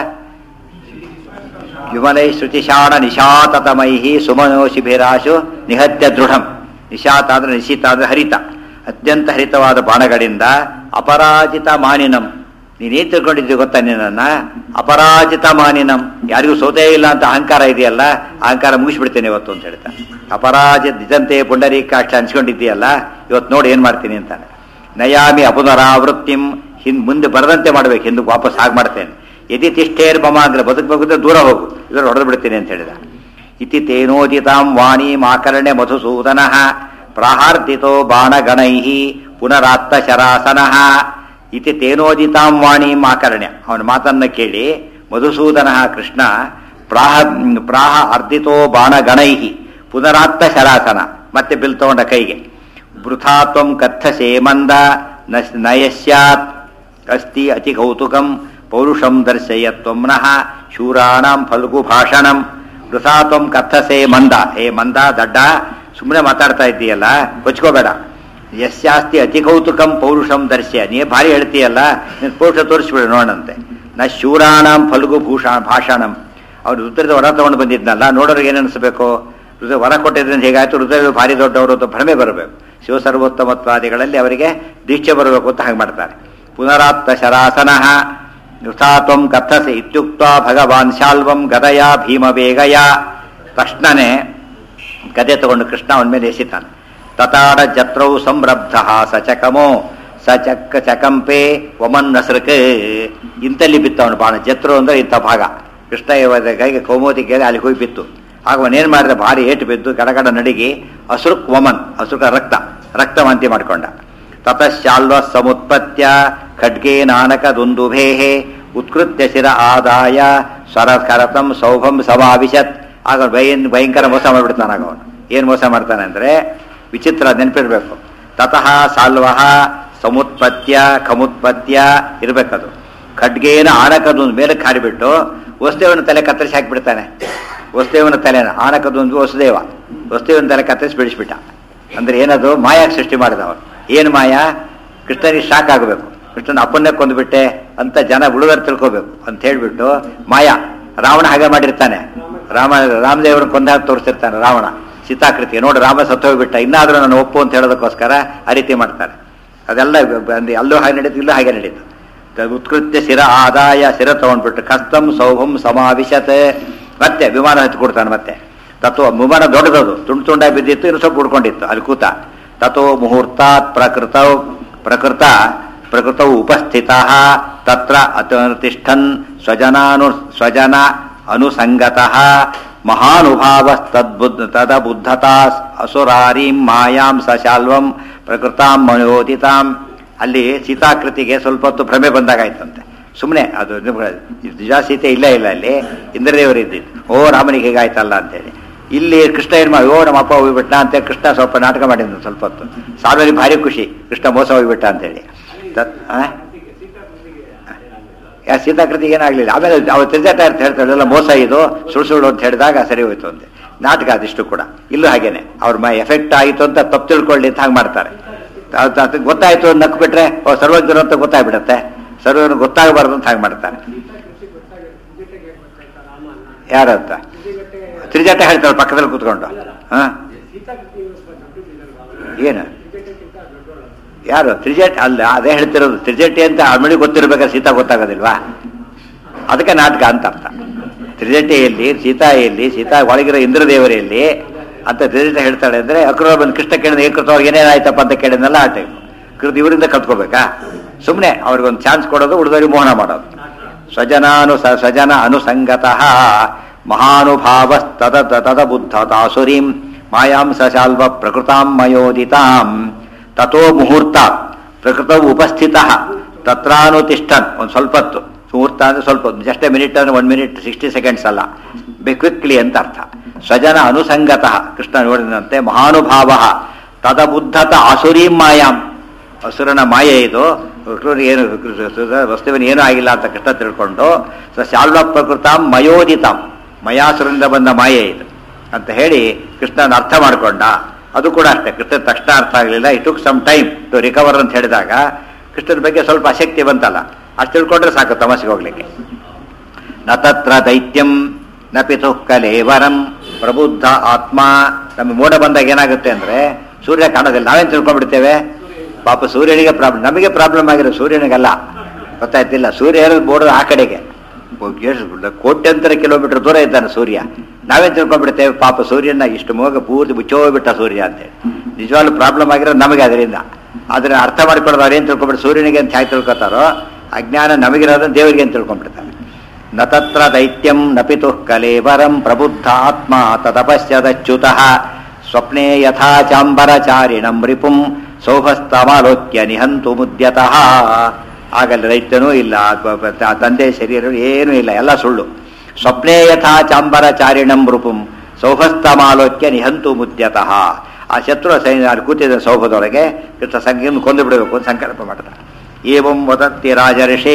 ವಿಮಲೈ ಶ್ರುತಿಶಾಣ ನಿಶಾತತಮೈ ಸುಮನೋ ಶಿಬಿರಾಶು ನಿಹತ್ಯ ದೃಢಂ ನಿಶಾತ ಅಂದ್ರೆ ನಿಶಿತ ಅಂದ್ರೆ ಹರಿತ ಅತ್ಯಂತ ಹರಿತವಾದ ಬಾಣಗಳಿಂದ ಅಪರಾಜಿತ ಮಾನಿನಂ ನೀನೇನ್ ತಿಳ್ಕೊಂಡಿದ್ದಿ ಗೊತ್ತಾ ನಿನ್ನನ್ನ ಅಪರಾಜಿತ ಮಾನಿನಂ ಯಾರಿಗೂ ಸೋತೇ ಇಲ್ಲ ಅಂತ ಅಹಂಕಾರ ಇದೆಯಲ್ಲ ಅಹಂಕಾರ ಮುಗಿಸ್ಬಿಡ್ತೇನೆ ಇವತ್ತು ಅಂತ ಹೇಳ್ತಾ ಅಪರಾಜಿತ ನಿಜಂತೆ ಪುಂಡರೀಕಾಕ್ಷ ಅನ್ಸ್ಕೊಂಡಿದ್ದೀಯಲ್ಲ ಇವತ್ತು ನೋಡಿ ಏನ್ ಮಾಡ್ತೀನಿ ಅಂತಾನೆ ನಯಾಮಿ ಅಪುನರಾವೃತ್ತಿಂ ಹಿಂದ್ ಮುಂದೆ ಬರದಂತೆ ಮಾಡ್ಬೇಕು ಹಿಂದೆ ವಾಪಸ್ ಆಗ್ ಮಾಡ್ತೇನೆ ಯದಿ ತಿಷ್ಠೇರ್ ಮಮ ಅಂದ್ರೆ ಬದುಕಬೇಕಿದ್ರೆ ದೂರ ಹೋಗು ಇದ್ರ ಹೊಡೆದು ಬಿಡ್ತೀನಿ ಅಂತ ಹೇಳಿದ ಇತಿ ತೇನೋದಿತಾಂ ವಾಣೀಂ ಆಕರ್ಣ್ಯ ಮಧುಸೂದನ ಪ್ರಾಹಾರ್ದಿತೋ ಬಾಣಗಣೈ ಪುನರಾತ್ತ ಶರಾಸನ ಇತಿ ತೇನೋದಿತಾಂ ವಾಣೀಂ ಆಕರ್ಣ್ಯ ಅವನ ಮಾತನ್ನ ಕೇಳಿ ಮಧುಸೂದನ ಕೃಷ್ಣ ಪ್ರಾಹ ಪ್ರಾಹ ಅರ್ಧಿತೋ ಬಾಣಗಣೈ ಪುನರಾತ್ತ ಶರಾಸನ ಮತ್ತೆ ಬಿಲ್ ತಗೊಂಡ ಕೈಗೆ ವೃಥಾ ತ್ವಂ ಕಥಸೇ ಮಂದ ನ- ನಯಸ್ಯಾತ್ ಅಸ್ತಿ ಅತಿ ಕೌತುಕಂ ಪೌರುಷಂ ದರ್ಶಯ ತ್ವಮ್ನಃ ಶೂರಾಣಂ ಫಲ್ಗು ಭಾಷಣಂ ವೃಥಾ ತ್ವಂ ಕಥಸೇ ಮಂದ ಹೇ ಮಂದ ದಡ್ಡ ಸುಮ್ಮನೆ ಮಾತಾಡ್ತಾ ಇದ್ದೀಯಲ್ಲ ಕೊಚ್ಕೋಬೇಡ ಯಸ್ಯಾಸ್ತಿ ಅತಿ ಕೌತುಕಂ ಪೌರುಷಂ ದರ್ಶ್ಯ ನೀ ಭಾರಿ ಹೇಳ್ತೀಯಲ್ಲ ನಿನ್ ಪೌರುಷ ತೋರಿಸ್ಬಿಡು ನೋಡಂತೆ ನ ಶೂರಾಣಂ ಫಲ್ಗು ಭೂಷ ಭಾಷಣಂ ಅವ್ರು ರುದ್ರದ ವರ ತಗೊಂಡು ಬಂದಿದ್ನಲ್ಲ ನೋಡೋರಿಗೆ ಏನು ಅನಿಸ್ಬೇಕು ರುದ್ರ ವರ ಕೊಟ್ಟಿದ್ರಿಂದ ಹೇಗಾಯ್ತು ರುದ್ರ ಭಾರಿ ದೊಡ್ಡವರು ಅಂತ ಭ್ರಮೆ ಬರಬೇಕು ಶಿವಸರ್ವೋತ್ತಮತ್ವಾದಿಗಳಲ್ಲಿ ಅವರಿಗೆ ದೀಕ್ಷೆ ಬರಬೇಕು ಅಂತ ಹಾಗೆ ಮಾಡ್ತಾರೆ ಪುನರಾತ್ತ ಶರಾಸನಃ ಯಥಾ ತ್ವಂ ಕಥಸೆ ಇತ್ಯುಕ್ತ ಭಗವಾನ್ ಶಾಲ್ವಂ ಗದಯ ಭೀಮ ಬೇಗಯ ತಕ್ಷಣನೇ ಗದೆ ತಗೊಂಡು ಕೃಷ್ಣ ಅವನ ಮೇಲೆ ಎಸಿತಾನೆ ತತಾಡ ಜತ್ರೌ ಸಂರಬ್ಧ ಸಚಕಮೋ ಸಚಕ್ಕ ಚಕಂಪೆ ಒಮನ್ ನಸೃಕ್ ಇಂತಲ್ಲಿ ಬಿತ್ತವನು ಬಾಣ ಜತ್ರು ಅಂದ್ರೆ ಇಂಥ ಭಾಗ ಕೃಷ್ಣ ಇವಾಗ ಕೈಗೆ ಕೌಮೋದಿ ಕೇಳಿ ಅಲ್ಲಿ ಹೋಗಿ ಬಿತ್ತು ಆಗ ಅವನೇನ್ ಮಾಡಿದ ಭಾರಿ ಏಟು ಬಿದ್ದು ಗಡಗಡ ನಡಿಗೆ ಅಸುರುಕ್ ವಮನ್ ಅಸುರುಕ ರಕ್ತ ರಕ್ತ ವಾಂತಿ ಮಾಡ್ಕೊಂಡ ತತಶ್ಚಾಲ್ವ ಸಮುತ್ಪತ್ಯ ಖಡ್ಗೆ ನಾನಕ ದುಂದುಭೇ ಉತ್ಕೃತ್ಯ ಶಿರ ಆದಾಯ ಸ್ವರ ಕರತಂ ಸೌಭಂ ಸಮಾವಿಶತ್ ಆಗ ಭಯನ್ ಭಯಂಕರ ಮೋಸ ಮಾಡಿಬಿಡ್ತಾನಾಗ ಅವನು ಏನು ಮೋಸ ಮಾಡ್ತಾನೆ ಅಂದರೆ ವಿಚಿತ್ರ ನೆನಪಿರ್ಬೇಕು ತತಃ ಸಾಲ್ವಹ ಸಮುತ್ಪತ್ಯ ಖಮುತ್ಪತ್ಯ ಇರಬೇಕದು ಖಡ್ಗೇನ ಆನಕದೊಂದು ಮೇಲೆ ಕಾರಿಬಿಟ್ಟು ವಸುದೇವನ ತಲೆ ಕತ್ತರಿಸಿ ಹಾಕಿಬಿಡ್ತಾನೆ ವಸುದೇವನ ತಲೆನ ಆನಕದೊಂದು ವಸುದೇವ ವಸುದೇವನ ತಲೆ ಕತ್ತರಿಸಿ ಬಿಡಿಸ್ಬಿಟ್ಟ ಅಂದ್ರೆ ಏನದು ಮಾಯಾಗಿ ಸೃಷ್ಟಿ ಮಾಡಿದವ ಏನು ಮಾಯಾ ಕೃಷ್ಣನಿಗೆ ಶಾಕ್ ಆಗಬೇಕು ಕೃಷ್ಣನ ಅಪ್ಪನ್ನೇ ಕೊಂದುಬಿಟ್ಟೆ ಅಂತ ಜನ ಉಳಿದರ್ ತಿಳ್ಕೋಬೇಕು ಅಂತ ಹೇಳ್ಬಿಟ್ಟು ಮಾಯಾ ರಾವಣ ಹಾಗೆ ಮಾಡಿರ್ತಾನೆ ರಾಮ ರಾಮದೇವರನ್ನ ಕೊಂದಾಗ ತೋರಿಸ್ತಿರ್ತಾನೆ ರಾವಣ ಸೀತಾಕೃತಿ ನೋಡಿ ರಾಮ ಸತ್ತೋಗ್ಬಿಟ್ಟ ಇನ್ನಾದ್ರೂ ನಾನು ಒಪ್ಪು ಅಂತ ಹೇಳೋದಕ್ಕೋಸ್ಕರ ಆ ರೀತಿ ಮಾಡ್ತಾರೆ ಅದೆಲ್ಲ ಅಂದ್ರೆ ಅಲ್ಲೂ ಹಾಗೆ ನಡೀತು ಇಲ್ಲೂ ಹಾಗೆ ನಡೀತು ತ- ಉತ್ಕೃತ್ಯ ಶಿರ ಆದಾಯ ಶಿರ ತಗೊಂಡ್ಬಿಟ್ಟು ಕಸ್ತಂ ಸೌಭಂ ಸಮಾವಿಶತ್ ಮತ್ತೆ ವಿಮಾನ ಹತ್ತಿ ಕೊಡ್ತಾನೆ ಮತ್ತೆ ತತ್ವ ವಿಮಾನ ದೊಡ್ಡದದು ತುಂಡು ತುಂಡಾಗಿ ಬಿದ್ದಿತ್ತು ಇನ್ನು ಸ್ವಲ್ಪ ಉಡ್ಕೊಂಡಿತ್ತು ಅಲ್ಲಿ ಕೂತ ತಥೋ ಮುಹೂರ್ತಾತ್ ಪ್ರಕೃತ ಪ್ರಕೃತ ಪ್ರಕೃತೌ ಉಪಸ್ಥಿತ ತತ್ರ ಅತಿಷ್ಠನ್ ಸ್ವಜನಾನು ಸ್ವಜನ ಅನುಸಂಗತಃ ಮಹಾನುಭಾವಸ್ತದ್ಬುದ್ಧ ತದಬುದ್ಧತಾ ಅಸುರಾರೀಂ ಮಾಯಾಂ ಸಶಾಲ್ವಂ ಪ್ರಕೃತಾಂ ಮನೋದಿತಾಂ ಅಲ್ಲಿ ಸೀತಾಕೃತಿಗೆ ಸ್ವಲ್ಪ ಹೊತ್ತು ಭ್ರಮೆ ಬಂದಾಗಾಯ್ತಂತೆ ಸುಮ್ಮನೆ ಅದು ನಿಜ ಸೀತೆ ಇಲ್ಲ ಇಲ್ಲ ಅಲ್ಲಿ ಇಂದ್ರದೇವರು ಇದ್ದಿದ್ದು ಓ ರಾಮನಿಗೆ ಹೇಗಾಯ್ತಲ್ಲ ಅಂತೇಳಿ ಇಲ್ಲಿ ಕೃಷ್ಣ ಏನು ಮಾಡಿ ಓ ನಮ್ಮ ಅಪ್ಪ ಹೋಗ್ಬಿಟ್ಟ ಅಂತ ಕೃಷ್ಣ ಸ್ವಲ್ಪ ನಾಟಕ ಮಾಡಿದ್ನು ಸ್ವಲ್ಪ ಹೊತ್ತು ಸಾಲ್ವರಿಗೆ ಭಾರಿ ಖುಷಿ ಕೃಷ್ಣ ಮೋಸ ಹೋಗ್ಬಿಟ್ಟ ಅಂತೇಳಿ ತತ್ ಆ? ಯಾ ಸೀತಾಕೃತಿಗೆ ಏನಾಗಲಿಲ್ಲ ಆಮೇಲೆ ಅವ್ರು ತಿರ್ಗಾಟ ಅಂತ ಹೇಳ್ತಾರೆ ಎಲ್ಲ ಮೋಸ ಇದು ಸುಳ್ಳು ಸುಳ್ಳು ಅಂತ ಹೇಳಿದಾಗ ಸರಿ ಹೋಯ್ತು ಅಂತೆ ನಾಟಕ ಅದಿಷ್ಟು ಕೂಡ ಇಲ್ಲೂ ಹಾಗೇನೆ ಅವ್ರ ಮ ಎಫೆಕ್ಟ್ ಆಯಿತು ಅಂತ ತಪ್ಪು ತಿಳ್ಕೊಳ್ಳಿ ಅಂತ ಹಾಗೆ ಮಾಡ್ತಾರೆ ಅದ್- ಅದ್ ಗೊತ್ತಾಯ್ತು ಅಂತ ನಕ್ಕು ಬಿಟ್ರೆ ಓ ಸರ್ವಜ್ಞರು ಅಂತ ಗೊತ್ತಾಗ್ಬಿಡತ್ತೆ ಸರ್ವಜ್ಞರು ಗೊತ್ತಾಗಬಾರ್ದು ಅಂತ ಹಾಗೆ ಮಾಡ್ತಾರೆ ಯಾರಂತ ತ್ರಿಜಟ ಹೇಳ್ತಾರೆ ಪಕ್ಕದಲ್ಲಿ ಕೂತ್ಕೊಂಡು ಹಾ ಏನು ಯಾರು ತ್ರಿಜಟ್ ಅಲ್ಲ ಅದೇ ಹೇಳ್ತಿರೋದು ತ್ರಿಜಟಿ ಅಂತ ಅಮಿಳಿ ಗೊತ್ತಿರ್ಬೇಕಾದ್ರೆ ಸೀತಾ ಗೊತ್ತಾಗೋದಿಲ್ವಾ ಅದಕ್ಕೆ ನಾಟಕ ಅಂತ ಅರ್ಥ ತ್ರಿಜಟಿ ಎಲ್ಲಿ ಸೀತಾ ಎಲ್ಲಿ ಸೀತಾ ಒಳಗಿರೋ ಇಂದ್ರದೇವರ ಎಲ್ಲಿ ಅಂತ ತ್ರಿಜಟ ಹೇಳ್ತಾಳೆ ಅಂದ್ರೆ ಅಕ್ರೂರ ಬಂದು ಕೃಷ್ಣ ಕೇಳಿದ ಏಕೃತವ್ರಿಗೆ ಏನೇನಾಯ್ತಪ್ಪ ಅಂತ ಕೇಳಿದ್ನಲ್ಲ ಆ ಟೈಮ್ ಕೃತ ಇವರಿಂದ ಕಲ್ತ್ಕೋಬೇಕಾ ಸುಮ್ಮನೆ ಅವ್ರಿಗೊಂದು ಚಾನ್ಸ್ ಕೊಡೋದು ಉಳಿದವ್ರಿಗೆ ಮೋಹನ ಮಾಡೋದು ಸ್ವಜನಾನು ಸ ಸ್ವಜನ ಅನುಸಂಗತಃ ಮಹಾನುಭಾವ ತದ ತದ ಬುದ್ಧತಾಸುರೀಂ ಮಾಯಾಂ ಸಶಾಲ್ವ ಪ್ರಕೃತಾಂ ಮಯೋದಿತಾಂ ತಥೋ ಮುಹೂರ್ತ ಪ್ರಕೃತ ಉಪಸ್ಥಿತ ತತ್ರಾನುತಿಷ್ಠನ್ ಒಂದು ಸ್ವಲ್ಪ ಹೊತ್ತು ಮುಹೂರ್ತ ಅಂದ್ರೆ ಸ್ವಲ್ಪ ಜಸ್ಟ್ ಮಿನಿಟ್ ಅಂದ್ರೆ ಒನ್ ಮಿನಿಟ್ ಸಿಕ್ಸ್ಟಿ ಸೆಕೆಂಡ್ಸ್ ಅಲ್ಲ ಕ್ವಿಕ್ಲಿ ಅಂತ ಅರ್ಥ ಸ್ವಜನ ಅನುಸಂಗತಃ ಕೃಷ್ಣ ನೋಡಿದಂತೆ ಮಹಾನುಭಾವ ತದಬುದ್ಧತ ಆಸುರೀಂ ಮಾಯಾಂ ಹಸುರನ ಮಾಯೆ ಇದು ಕೃಷ್ಣನಿಗೆ ಏನು ವಸ್ತುವಿನ ಏನೂ ಆಗಿಲ್ಲ ಅಂತ ಕೃಷ್ಣ ತಿಳ್ಕೊಂಡು ಸ ಶಾಲ್ವ ಪ್ರಕೃತಾಂ ಮಯೋದಿತಾಂ ಮಯಾಸುರನಿಂದ ಬಂದ ಮಾಯೆ ಇದು ಅಂತ ಹೇಳಿ ಕೃಷ್ಣನ ಅರ್ಥ ಮಾಡಿಕೊಂಡ ಅದು ಕೂಡ ಅಷ್ಟೇ ಕೃಷ್ಣ ತಕ್ಷಣ ಅರ್ಥ ಆಗಲಿಲ್ಲ it took some time to recover ಅಂತ ಹೇಳಿದಾಗ ಕೃಷ್ಣನ ಬಗ್ಗೆ ಸ್ವಲ್ಪ ಆಸಕ್ತಿ ಬಂತಲ್ಲ ಅಷ್ಟು ತಿಳ್ಕೊಂಡ್ರೆ ಸಾಕು ತಮಸ್ಸಿಗೆ ಹೋಗ್ಲಿಕ್ಕೆ ನ ತತ್ರ ದೈತ್ಯಂ ನ ಪಿತುಃ ಕಲೇವರಂ ಪ್ರಬುದ್ಧ ಆತ್ಮ ನಮಗೆ ಮೋಡ ಬಂದಾಗ ಏನಾಗುತ್ತೆ ಅಂದ್ರೆ ಸೂರ್ಯ ಕಾಣೋದಿಲ್ಲ ನಾವೇನ್ ತಿಳ್ಕೊಂಡ್ಬಿಡ್ತೇವೆ ಪಾಪ ಸೂರ್ಯನಿಗೆ ಪ್ರಾಬ್ಲಮ್ ನಮಗೆ ಪ್ರಾಬ್ಲಮ್ ಆಗಿರೋ ಸೂರ್ಯನಿಗಲ್ಲ ಗೊತ್ತಾಯ್ತಿಲ್ಲ ಸೂರ್ಯ ಇರೋದು ಬೋರ್ಡ್ ಆ ಕಡೆಗೆ ಎಷ್ಟು ಕೋಟ್ಯಂತರ ಕಿಲೋಮೀಟರ್ ದೂರ ಇದ್ದಾನೆ ಸೂರ್ಯ ನಾವೇನ್ ತಿಳ್ಕೊಂಡ್ಬಿಡ್ತೇವೆ ಪಾಪ ಸೂರ್ಯನ ಇಷ್ಟು ಮೋಗ ಪೂರ್ತಿ ಮುಚ್ಚೋಗ್ಬಿಟ್ಟ ಸೂರ್ಯ ಅಂತೇಳಿ ನಿಜವಾಗ್ಲೂ ಪ್ರಾಬ್ಲಮ್ ಆಗಿರೋದು ನಮಗೆ ಅದರಿಂದ ಆದ್ರೆ ಅರ್ಥ ಮಾಡ್ಕೊಳ್ಳೋದು ಅವ್ರೇನ್ ತಿಳ್ಕೊಂಡ್ಬಿಟ್ಟು ಸೂರ್ಯನಿಗೆ ಅಂತ ಹೇಗೆ ತಿಳ್ಕೊತಾರೋ ಅಜ್ಞಾನ ನಮಗಿರೋದನ್ನ ದೇವರಿಗೆ ಅಂತ ತಿಳ್ಕೊಂಡ್ಬಿಡ್ತಾರೆ ನ ತತ್ರ ದೈತ್ಯಂ ನ ಪಿತುಃ ಕಲೇವರಂ ಪ್ರಬುದ್ಧ ಆತ್ಮ ತದಪಶ್ಯದಚ್ಯುತಃ ಸ್ವಪ್ನೆ ಯಥಾ ಚಾಂಬರಚಾರಿಣಂ ರಿಪುಂ ಸೌಭಸ್ತಮಾಲೋಕ್ಯ ನಿಹಂತು ಮುದ್ಯತಃ ಆಗಲ್ಲಿ ದೈತ್ಯನೂ ಇಲ್ಲ ಬ- ಬ- ತ- ತಂದೆ ಶರೀರ ಏನೂ ಇಲ್ಲ ಎಲ್ಲ ಸುಳ್ಳು ಸ್ವಪ್ನೇ ಯಥಾ ಚಾಂಬರಚಾರಿಣಂ ರಿಪುಂ ಸೌಭಸ್ತಮಾಲೋಕ್ಯ ನಿಹಂತು ಮುದ್ಯತಃ ಆ ಶತ್ರು ಸೈನ್ಯ ಅಲ್ಲಿ ಕೂತಿದ್ದ ಸೌಭದೊಳಗೆ ಕೃಷ್ಣ ಸಂಖ್ಯೆಯನ್ನು ಕೊಂದು ಬಿಡಬೇಕು ಅಂತ ಸಂಕಲ್ಪ ಮಾಡ್ತಾರೆ ಏವಂ ವದಂತಿ ರಾಜಋಷೇ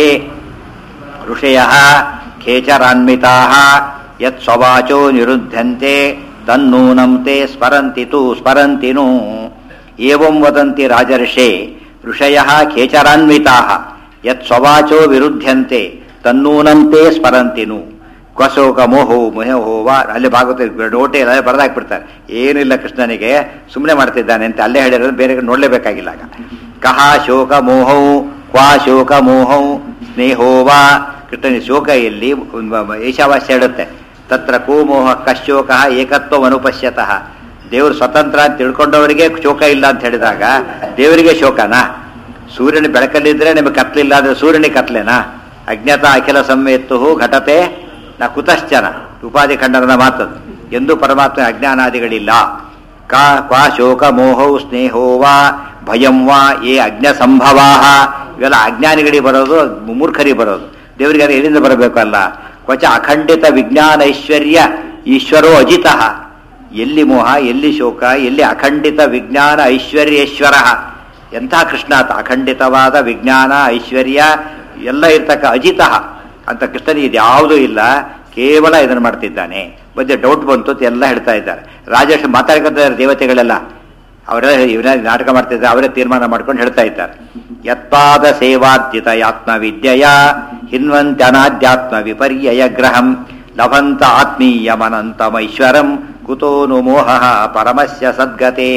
ಋಷಯ ಖೇಚರಾನ್ವಿತಾ ಯತ್ ಸ್ವವಾಚೋ ನಿರುದ್ಧಂತೆ ತನ್ನೂನಂ ತೇ ಸ್ಮರಂತಿ ತು ಸ್ಮರಂತಿ ನು ಏವಂ ವದಂತಿ ರಾಜರ್ಷೇ ಋಷಯ ಖೇಚರಾನ್ವಿತಾ ಯತ್ ಸ್ವವಾಚೋ ವಿರುದ್ಧಂತೆ ತನ್ನೂನಂ ತೇ ಸ್ಮರಂತಿ ನು ಕ್ವಶೋಕ ಮೋಹೋ ಮೋಹೋವ ಅಲ್ಲಿ ಭಾಗವತ ನೋಟೆ ಅಲ್ಲೇ ಬರೆದಾಕ್ಬಿಡ್ತಾರೆ ಏನಿಲ್ಲ ಕೃಷ್ಣನಿಗೆ ಸುಮ್ಮನೆ ಮಾಡ್ತಿದ್ದಾನೆ ಅಂತ ಅಲ್ಲೇ ಹೇಳಿರೋದು ಬೇರೆ ನೋಡ್ಲೇಬೇಕಾಗಿಲ್ಲ ಆಗ ಕಹ ಶೋಕ ಮೋಹೌ ಕ್ವಾ ಶೋಕ ಮೋಹೌ ಸ್ನೇಹೋವ ಕೃಷ್ಣನಿಗೆ ಶೋಕ ಎಲ್ಲಿ ಈಶಾವಾಸ್ಯ ಹೇಳುತ್ತೆ ತತ್ರ ಕೋ ಮೋಹ ಕಶೋಕ ಏಕತ್ವ ಅನುಪಶ್ಯತಃ ದೇವರು ಸ್ವತಂತ್ರ ಅಂತ ತಿಳ್ಕೊಂಡವರಿಗೆ ಶೋಕ ಇಲ್ಲ ಅಂತ ಹೇಳಿದಾಗ ದೇವರಿಗೆ ಶೋಕನಾ ಸೂರ್ಯನ ಬೆಳಕಲ್ಲಿದ್ರೆ ನಿಮಗೆ ಕತ್ಲಿಲ್ಲ ಅಂದ್ರೆ ಸೂರ್ಯನಿಗೆ ಕತ್ಲೆನಾ ಅಜ್ಞಾತ ಅಖಿಲ ಸಂವೇತ್ತು ಘಟತೆ ನ ಕುತಶ್ಚನ ಉಪಾಧಿ ಖಂಡನದ ಮಾತದು ಎಂದು ಪರಮಾತ್ಮ ಅಜ್ಞಾನಾದಿಗಳಿಲ್ಲ ಕಾ ಕ್ವಾ ಶೋಕ ಮೋಹೌ ಸ್ನೇಹೋ ವಾ ಭಯಂ ವಾ ಏ ಅಜ್ಞ ಸಂಭವಾ ಇವೆಲ್ಲ ಅಜ್ಞಾನಿಗಳಿಗೆ ಬರೋದು ಮೂರ್ಖರಿಗೆ ಬರೋದು ದೇವರಿಗೆ ಅದು ಎಲ್ಲಿಂದ ಬರಬೇಕು ಅಲ್ಲ ಕ್ವಚ ಅಖಂಡಿತ ವಿಜ್ಞಾನ ಐಶ್ವರ್ಯ ಈಶ್ವರೋ ಅಜಿತಃ ಎಲ್ಲಿ ಮೋಹ ಎಲ್ಲಿ ಶೋಕ ಎಲ್ಲಿ ಅಖಂಡಿತ ವಿಜ್ಞಾನ ಐಶ್ವರ್ಯೇಶ್ವರ ಎಂಥ ಕೃಷ್ಣ ಆತ ಅಖಂಡಿತವಾದ ವಿಜ್ಞಾನ ಐಶ್ವರ್ಯ ಎಲ್ಲ ಇರ್ತಕ್ಕ ಅಜಿತ ಅಂತ ಕೃಷ್ಣನಿಗೆ ಇದ್ಯಾವುದೂ ಇಲ್ಲ ಕೇವಲ ಇದನ್ನು ಮಾಡ್ತಿದ್ದಾನೆ ಮಧ್ಯೆ ಡೌಟ್ ಬಂತು ಅಂತ ಎಲ್ಲ ಹೇಳ್ತಾ ಇದ್ದಾರೆ ರಾಜೇಶ್ ಮಾತಾಡ್ಕೊತಾರೆ ದೇವತೆಗಳೆಲ್ಲ ಅವರೇ ಇವರ ನಾಟಕ ಮಾಡ್ತಿದ್ದಾರೆ ಅವರೇ ತೀರ್ಮಾನ ಮಾಡ್ಕೊಂಡು ಹೇಳ್ತಾ ಇದ್ದಾರೆ ಯತ್ಪಾದ ಸೇವಾರ್ಜಿತ ಆತ್ಮ ವಿದ್ಯೆಯ ಹಿನ್ವಂತ್ಯನಾಧ್ಯಾತ್ಮ ವಿಪರ್ಯಯ ಗ್ರಹಂ ಲಭಂತ ಆತ್ಮೀಯಮನಂತಮೈಶ್ವರಂ ಕುತೋನು ಮೋಹ ಪರಮಸ್ಯ ಸದ್ಗತೆ